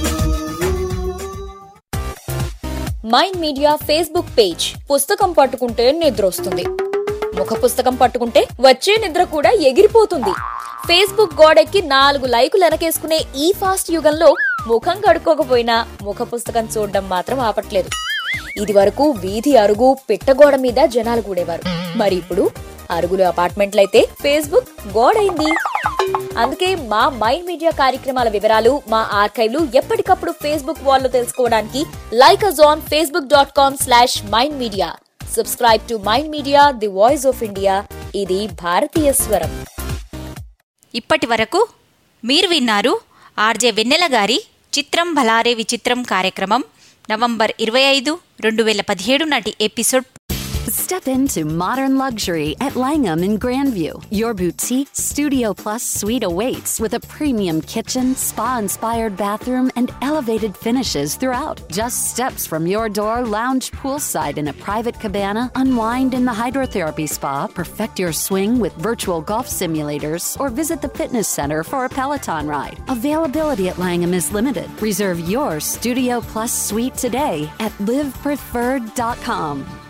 Speaker 4: మైండ్ మీడియా ఫేస్బుక్ పేజ్ పుస్తకం పట్టుకుంటే నిద్ర వస్తుంది ముఖ పుస్తకం పట్టుకుంటే వచ్చే నిద్ర కూడా ఎగిరిపోతుంది ఫేస్బుక్ గోడెక్కి నాలుగు లైకులు వెనకేసుకునే ఈ ఫాస్ట్ యుగంలో ముఖం కడుక్కోకపోయినా ముఖ పుస్తకం చూడడం మాత్రం ఆపట్లేదు ఇది వరకు వీధి అరుగు పిట్టగోడ మీద జనాలు కూడేవారు మరి ఇప్పుడు అరుగులు అపార్ట్మెంట్లయితే ఫేస్బుక్ గోడైంది అందుకే మా మైండ్ మీడియా కార్యక్రమాల వివరాలు మా ఆర్కైవ్లు ఎప్పటికప్పుడు ఫేస్బుక్ వాల్లో తెలుసుకోవడానికి like us on Facebook dot com slash Mind Media subscribe to Mind Media the voice of India ఇది భారతీయ స్వరం
Speaker 2: ఇప్పటి వరకు మీరు విన్నారు ఆర్జే వెన్నెల గారి చిత్రం భలారే విచిత్రం కార్యక్రమం నవంబర్ ఇరవై ఐదు రెండు వేల పదిహేడు నాటి episode
Speaker 1: Step into modern luxury at Langham in Grandview. Your boutique Studio Plus suite awaits with a premium kitchen, spa inspired bathroom, and elevated finishes throughout. Just steps from your door, lounge poolside in a private cabana, unwind in the hydrotherapy spa, perfect your swing with virtual golf simulators, or visit the fitness center for a Peloton ride. Availability at Langham is limited. Reserve your Studio Plus suite today at livepreferred.com.